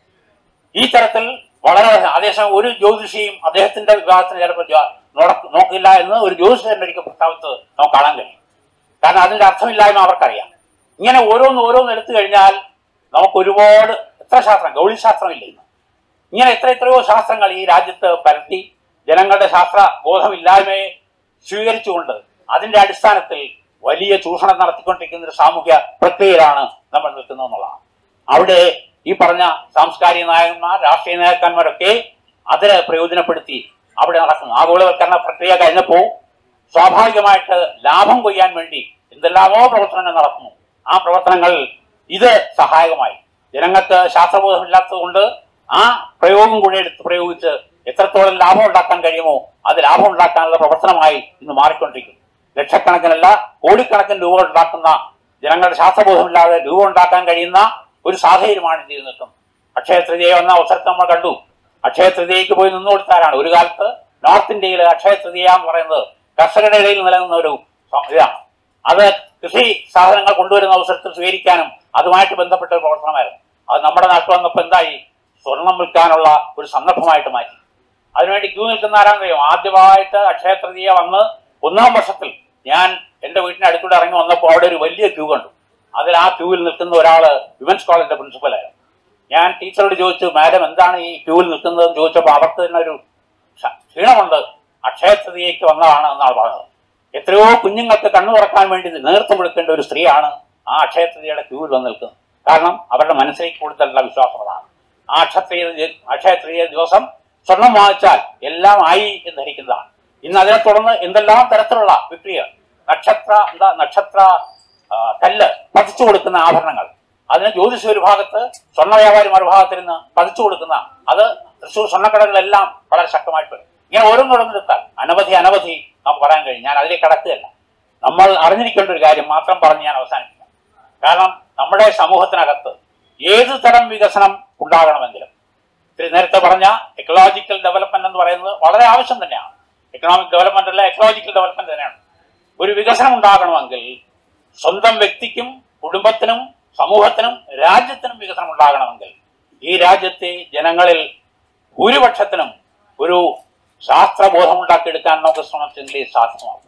ഈ തരത്തിൽ വളരെ അതേസമയം ഒരു ജ്യോതിഷിയും അദ്ദേഹത്തിന്റെ വിവാഹത്തിന് ചിലപ്പോൾ ജാ- നോട- നോക്കില്ല എന്ന് ഒരു ജ്യോതിഷന്റെ ഒരിക്കൽ പ്രസ്താവിച്ചത് നമുക്ക് കാണാൻ കഴിയും കാരണം അതിന്റെ അർത്ഥമില്ലായ്മ അവർക്കറിയാം ഇങ്ങനെ ഓരോന്ന് ഓരോന്ന് എടുത്തു കഴിഞ്ഞാൽ നമുക്ക് ഒരുപാട് എത്ര ശാസ്ത്രം ഗൗളിശാസ്ത്രമില്ല ഇന്ന് ഇങ്ങനെ എത്ര എത്രയോ ശാസ്ത്രങ്ങൾ ഈ രാജ്യത്ത് പരത്തി ജനങ്ങളുടെ ശാസ്ത്ര ബോധമില്ലായ്മയെ സ്വീകരിച്ചുകൊണ്ട് അതിന്റെ അടിസ്ഥാനത്തിൽ വലിയ ചൂഷണം നടത്തിക്കൊണ്ടിരിക്കുന്ന ഒരു സാമൂഹ്യ പ്രക്രിയയിലാണ് നമ്മൾ നിൽക്കുന്നത് എന്നുള്ളതാണ് അവിടെ ഈ പറഞ്ഞ സാംസ്കാരിക നായകന്മാർ രാഷ്ട്രീയ നേതാക്കന്മാരൊക്കെ അതിനെ പ്രയോജനപ്പെടുത്തി അവിടെ നടക്കുന്നു ആഗോളവൽക്കരണ പ്രക്രിയ കഴിഞ്ഞപ്പോൾ സ്വാഭാവികമായിട്ട് ലാഭം കൊയ്യാൻ വേണ്ടി എന്തെല്ലാമോ പ്രവർത്തനങ്ങൾ നടക്കുന്നു ആ പ്രവർത്തനങ്ങൾ ഇത് സഹായകമായി ജനങ്ങൾക്ക് ശാസ്ത്രബോധമില്ലാത്തത് കൊണ്ട് ആ പ്രയോഗം കൂടി എടുത്ത് പ്രയോഗിച്ച് എത്രത്തോളം ലാഭം ഉണ്ടാക്കാൻ കഴിയുമോ അത് ലാഭം ഉണ്ടാക്കാനുള്ള പ്രവർത്തനമായി ഇന്ന് മാറിക്കൊണ്ടിരിക്കുന്നു ലക്ഷക്കണക്കിനല്ല കോടിക്കണക്കിന് രൂപ ഉണ്ടാക്കുന്ന ജനങ്ങളുടെ ശാസ്ത്രബോധമില്ലാതെ രൂപ ഉണ്ടാക്കാൻ കഴിയുന്ന ഒരു സാഹചര്യമാണ് ഇന്ത്യയിൽ നിൽക്കുന്നത് അക്ഷയ തൃതീയ വന്ന അവസരത്തെ നമ്മൾ കണ്ടു അക്ഷയ തൃതീയക്ക് പോയി നിന്നു കൊടുത്താലാണ് ഒരു കാലത്ത് നോർത്ത് ഇന്ത്യയിൽ അക്ഷയ തൃതീയ എന്ന് പറയുന്നത് കർഷകരുടെ ഇടയിൽ നിലനിന്ന ഒരു സ- ഇതാണ് അത് കൃഷി സാധനങ്ങൾ കൊണ്ടുവരുന്ന അവസരത്തിൽ സ്വീകരിക്കാനും അതുമായിട്ട് ബന്ധപ്പെട്ട ഒരു പ്രവർത്തനമായിരുന്നു അത് നമ്മുടെ നാട്ടിൽ വന്നപ്പോൾ എന്തായി സ്വർണം വിൽക്കാനുള്ള ഒരു സന്ദർഭമായിട്ട് മാറ്റി അതിനുവേണ്ടി ക്യൂ നിൽക്കുന്ന ആരാന്നറിയോ ആദ്യമായിട്ട് അക്ഷയ തൃതീയ വന്ന് ഒന്നാം വർഷത്തിൽ ഞാൻ എന്റെ വീട്ടിന് അടുത്തൂടെ ഇറങ്ങി വന്നപ്പോൾ അവിടെ ഒരു വലിയ ക്യൂ കണ്ടു അതിൽ ആ ക്യൂവിൽ നിൽക്കുന്ന ഒരാള് വിമൻസ് കോളേജിന്റെ പ്രിൻസിപ്പലായിരുന്നു ഞാൻ ടീച്ചറോട് ചോദിച്ചു മാഡം എന്താണ് ഈ ക്യൂവിൽ നിൽക്കുന്നതെന്ന് ചോദിച്ചപ്പോൾ അവർക്ക് തന്നെ ഒരു ക്ഷ- ക്ഷീണമുണ്ട് അക്ഷയ തൃതീയയ്ക്ക് വന്നതാണ് എന്നാണ് പറഞ്ഞത് എത്രയോ കുഞ്ഞുങ്ങൾക്ക് കണ്ണു തുറക്കാൻ വേണ്ടി നേതൃത്വം കൊടുക്കേണ്ട ഒരു സ്ത്രീയാണ് ആ അക്ഷയ തൃതീയയുടെ ക്യൂവിൽ വന്ന് നിൽക്കുന്നത് കാരണം അവരുടെ മനസ്സിലേക്ക് കൊടുത്തുള്ള വിശ്വാസങ്ങളാണ് ആ അക്ഷത്രീയ അക്ഷയ തൃതീയ ദിവസം സ്വർണം വാങ്ങിച്ചാൽ എല്ലാം ആയി എന്ന് ധരിക്കുന്നതാണ് ഇന്ന് അതിനെ തുടർന്ന് എന്തെല്ലാം തരത്തിലുള്ള വിക്രിയ നക്ഷത്ര എന്താ നക്ഷത്ര ആ, കല്ല് പതിച്ചു കൊടുക്കുന്ന ആഭരണങ്ങൾ അതിന് ജ്യോതിഷ ഒരു ഭാഗത്ത് സ്വർണ്ണ വ്യാപാരി മറുഭാഗത്തിൽ നിന്ന് പതിച്ചു കൊടുക്കുന്ന അത് തൃശ്ശൂർ സ്വർണ്ണക്കടകളിലെല്ലാം വളരെ ശക്തമായിട്ട് വരും ഇങ്ങനെ ഓരോന്നോരോന്നെടുത്താൽ അനവധി അനവധി നമുക്ക് പറയാൻ കഴിയും ഞാൻ അതിലേക്ക് കടക്കുകയല്ല നമ്മൾ അറിഞ്ഞിരിക്കേണ്ട ഒരു കാര്യം മാത്രം പറഞ്ഞ് ഞാൻ അവസാനിപ്പിക്കാം കാരണം നമ്മുടെ സമൂഹത്തിനകത്ത് ഏത് തരം വികസനം ഉണ്ടാകണമെങ്കിലും ഇത്തിരി നേരത്തെ പറഞ്ഞ എക്കോളജിക്കൽ ഡെവലപ്മെന്റ് എന്ന് പറയുന്നത് വളരെ ആവശ്യം തന്നെയാണ് എക്കണോമിക് ഡെവലപ്മെന്റ് അല്ല എക്കോളജിക്കൽ ഡെവലപ്മെന്റ് തന്നെയാണ് ഒരു വികസനം ഉണ്ടാകണമെങ്കിൽ സ്വന്തം വ്യക്തിക്കും കുടുംബത്തിനും സമൂഹത്തിനും രാജ്യത്തിനും വികസനം ഉണ്ടാകണമെങ്കിൽ ഈ രാജ്യത്തെ ജനങ്ങളിൽ ഭൂരിപക്ഷത്തിനും ഒരു ശാസ്ത്രബോധം ഉണ്ടാക്കിയെടുക്കാൻ നമുക്ക് ശ്രമിച്ചെങ്കിലേ സാധ്യമാകും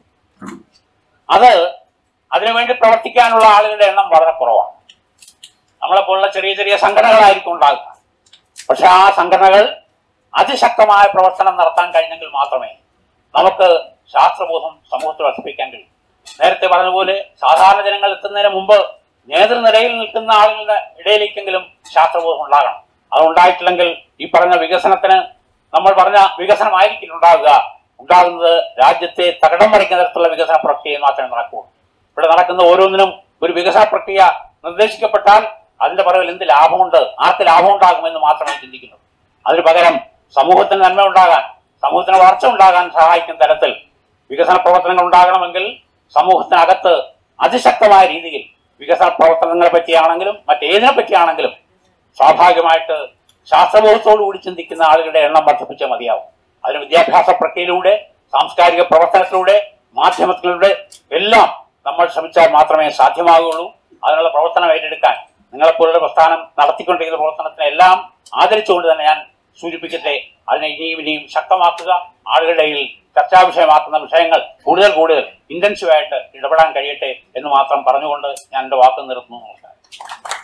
അത് അതിനുവേണ്ടി പ്രവർത്തിക്കാനുള്ള ആളുകളുടെ എണ്ണം വളരെ കുറവാണ് നമ്മളെപ്പോലുള്ള ചെറിയ ചെറിയ സംഘടനകളായിരിക്കും ഉണ്ടാകുക പക്ഷെ ആ സംഘടനകൾ അതിശക്തമായ പ്രവർത്തനം നടത്താൻ കഴിഞ്ഞെങ്കിൽ മാത്രമേ നമുക്ക് ശാസ്ത്രബോധം സമൂഹത്തിൽ വർദ്ധിപ്പിക്കാൻ കഴിയും നേരത്തെ പറഞ്ഞതുപോലെ സാധാരണ ജനങ്ങൾ എത്തുന്നതിന് മുമ്പ് നേതൃനിരയിൽ നിൽക്കുന്ന ആളുകളുടെ ഇടയിലേക്കെങ്കിലും ശാസ്ത്രബോധം ഉണ്ടാകണം അത് ഉണ്ടായിട്ടില്ലെങ്കിൽ ഈ പറഞ്ഞ വികസനത്തിന് നമ്മൾ പറഞ്ഞ വികസനമായിരിക്കില്ല ഉണ്ടാകുക ഉണ്ടാകുന്നത് രാജ്യത്തെ തകടം മറിക്കുന്ന തരത്തിലുള്ള വികസന പ്രക്രിയ മാത്രമേ നടക്കൂ ഇവിടെ നടക്കുന്ന ഓരോന്നിനും ഒരു വികസന പ്രക്രിയ നിർദ്ദേശിക്കപ്പെട്ടാൽ അതിന്റെ പുറകിൽ എന്ത് ലാഭമുണ്ട് ആർക്ക് ലാഭം ഉണ്ടാകുമെന്ന് മാത്രമേ ചിന്തിക്കുന്നു അതിന് പകരം സമൂഹത്തിന് നന്മ ഉണ്ടാകാൻ സമൂഹത്തിന് വളർച്ച ഉണ്ടാകാൻ സഹായിക്കുന്ന തരത്തിൽ വികസന പ്രവർത്തനങ്ങൾ ഉണ്ടാകണമെങ്കിൽ സമൂഹത്തിനകത്ത് അതിശക്തമായ രീതിയിൽ വികസന പ്രവർത്തനങ്ങളെ പറ്റിയാണെങ്കിലും മറ്റേതിനെ പറ്റിയാണെങ്കിലും സ്വാഭാവികമായിട്ട് ശാസ്ത്രബോധത്തോടു കൂടി ചിന്തിക്കുന്ന ആളുകളുടെ എണ്ണം വർദ്ധിപ്പിച്ചേ മതിയാവും അതിന് വിദ്യാഭ്യാസ പ്രക്രിയയിലൂടെ സാംസ്കാരിക പ്രവർത്തനത്തിലൂടെ മാധ്യമത്തിലൂടെ എല്ലാം നമ്മൾ ശ്രമിച്ചാൽ മാത്രമേ സാധ്യമാകുകയുള്ളൂ അതിനുള്ള പ്രവർത്തനം ഏറ്റെടുക്കാൻ നിങ്ങളെപ്പോലുള്ള പ്രസ്ഥാനം നടത്തിക്കൊണ്ടിരിക്കുന്ന പ്രവർത്തനത്തിനെ എല്ലാം ആദരിച്ചുകൊണ്ട് തന്നെ ഞാൻ സൂചിപ്പിക്കട്ടെ അതിനെ ഇനിയും ഇനിയും ശക്തമാക്കുക ആളുകളുടെ ഇടയിൽ ചർച്ചാ വിഷയമാക്കുന്ന വിഷയങ്ങൾ കൂടുതൽ കൂടുതൽ ഇന്റൻസീവായിട്ട് ഇടപെടാൻ കഴിയട്ടെ എന്ന് മാത്രം പറഞ്ഞുകൊണ്ട് ഞാൻ എൻ്റെ വാക്ക് നിർത്തുന്നു നമസ്കാരം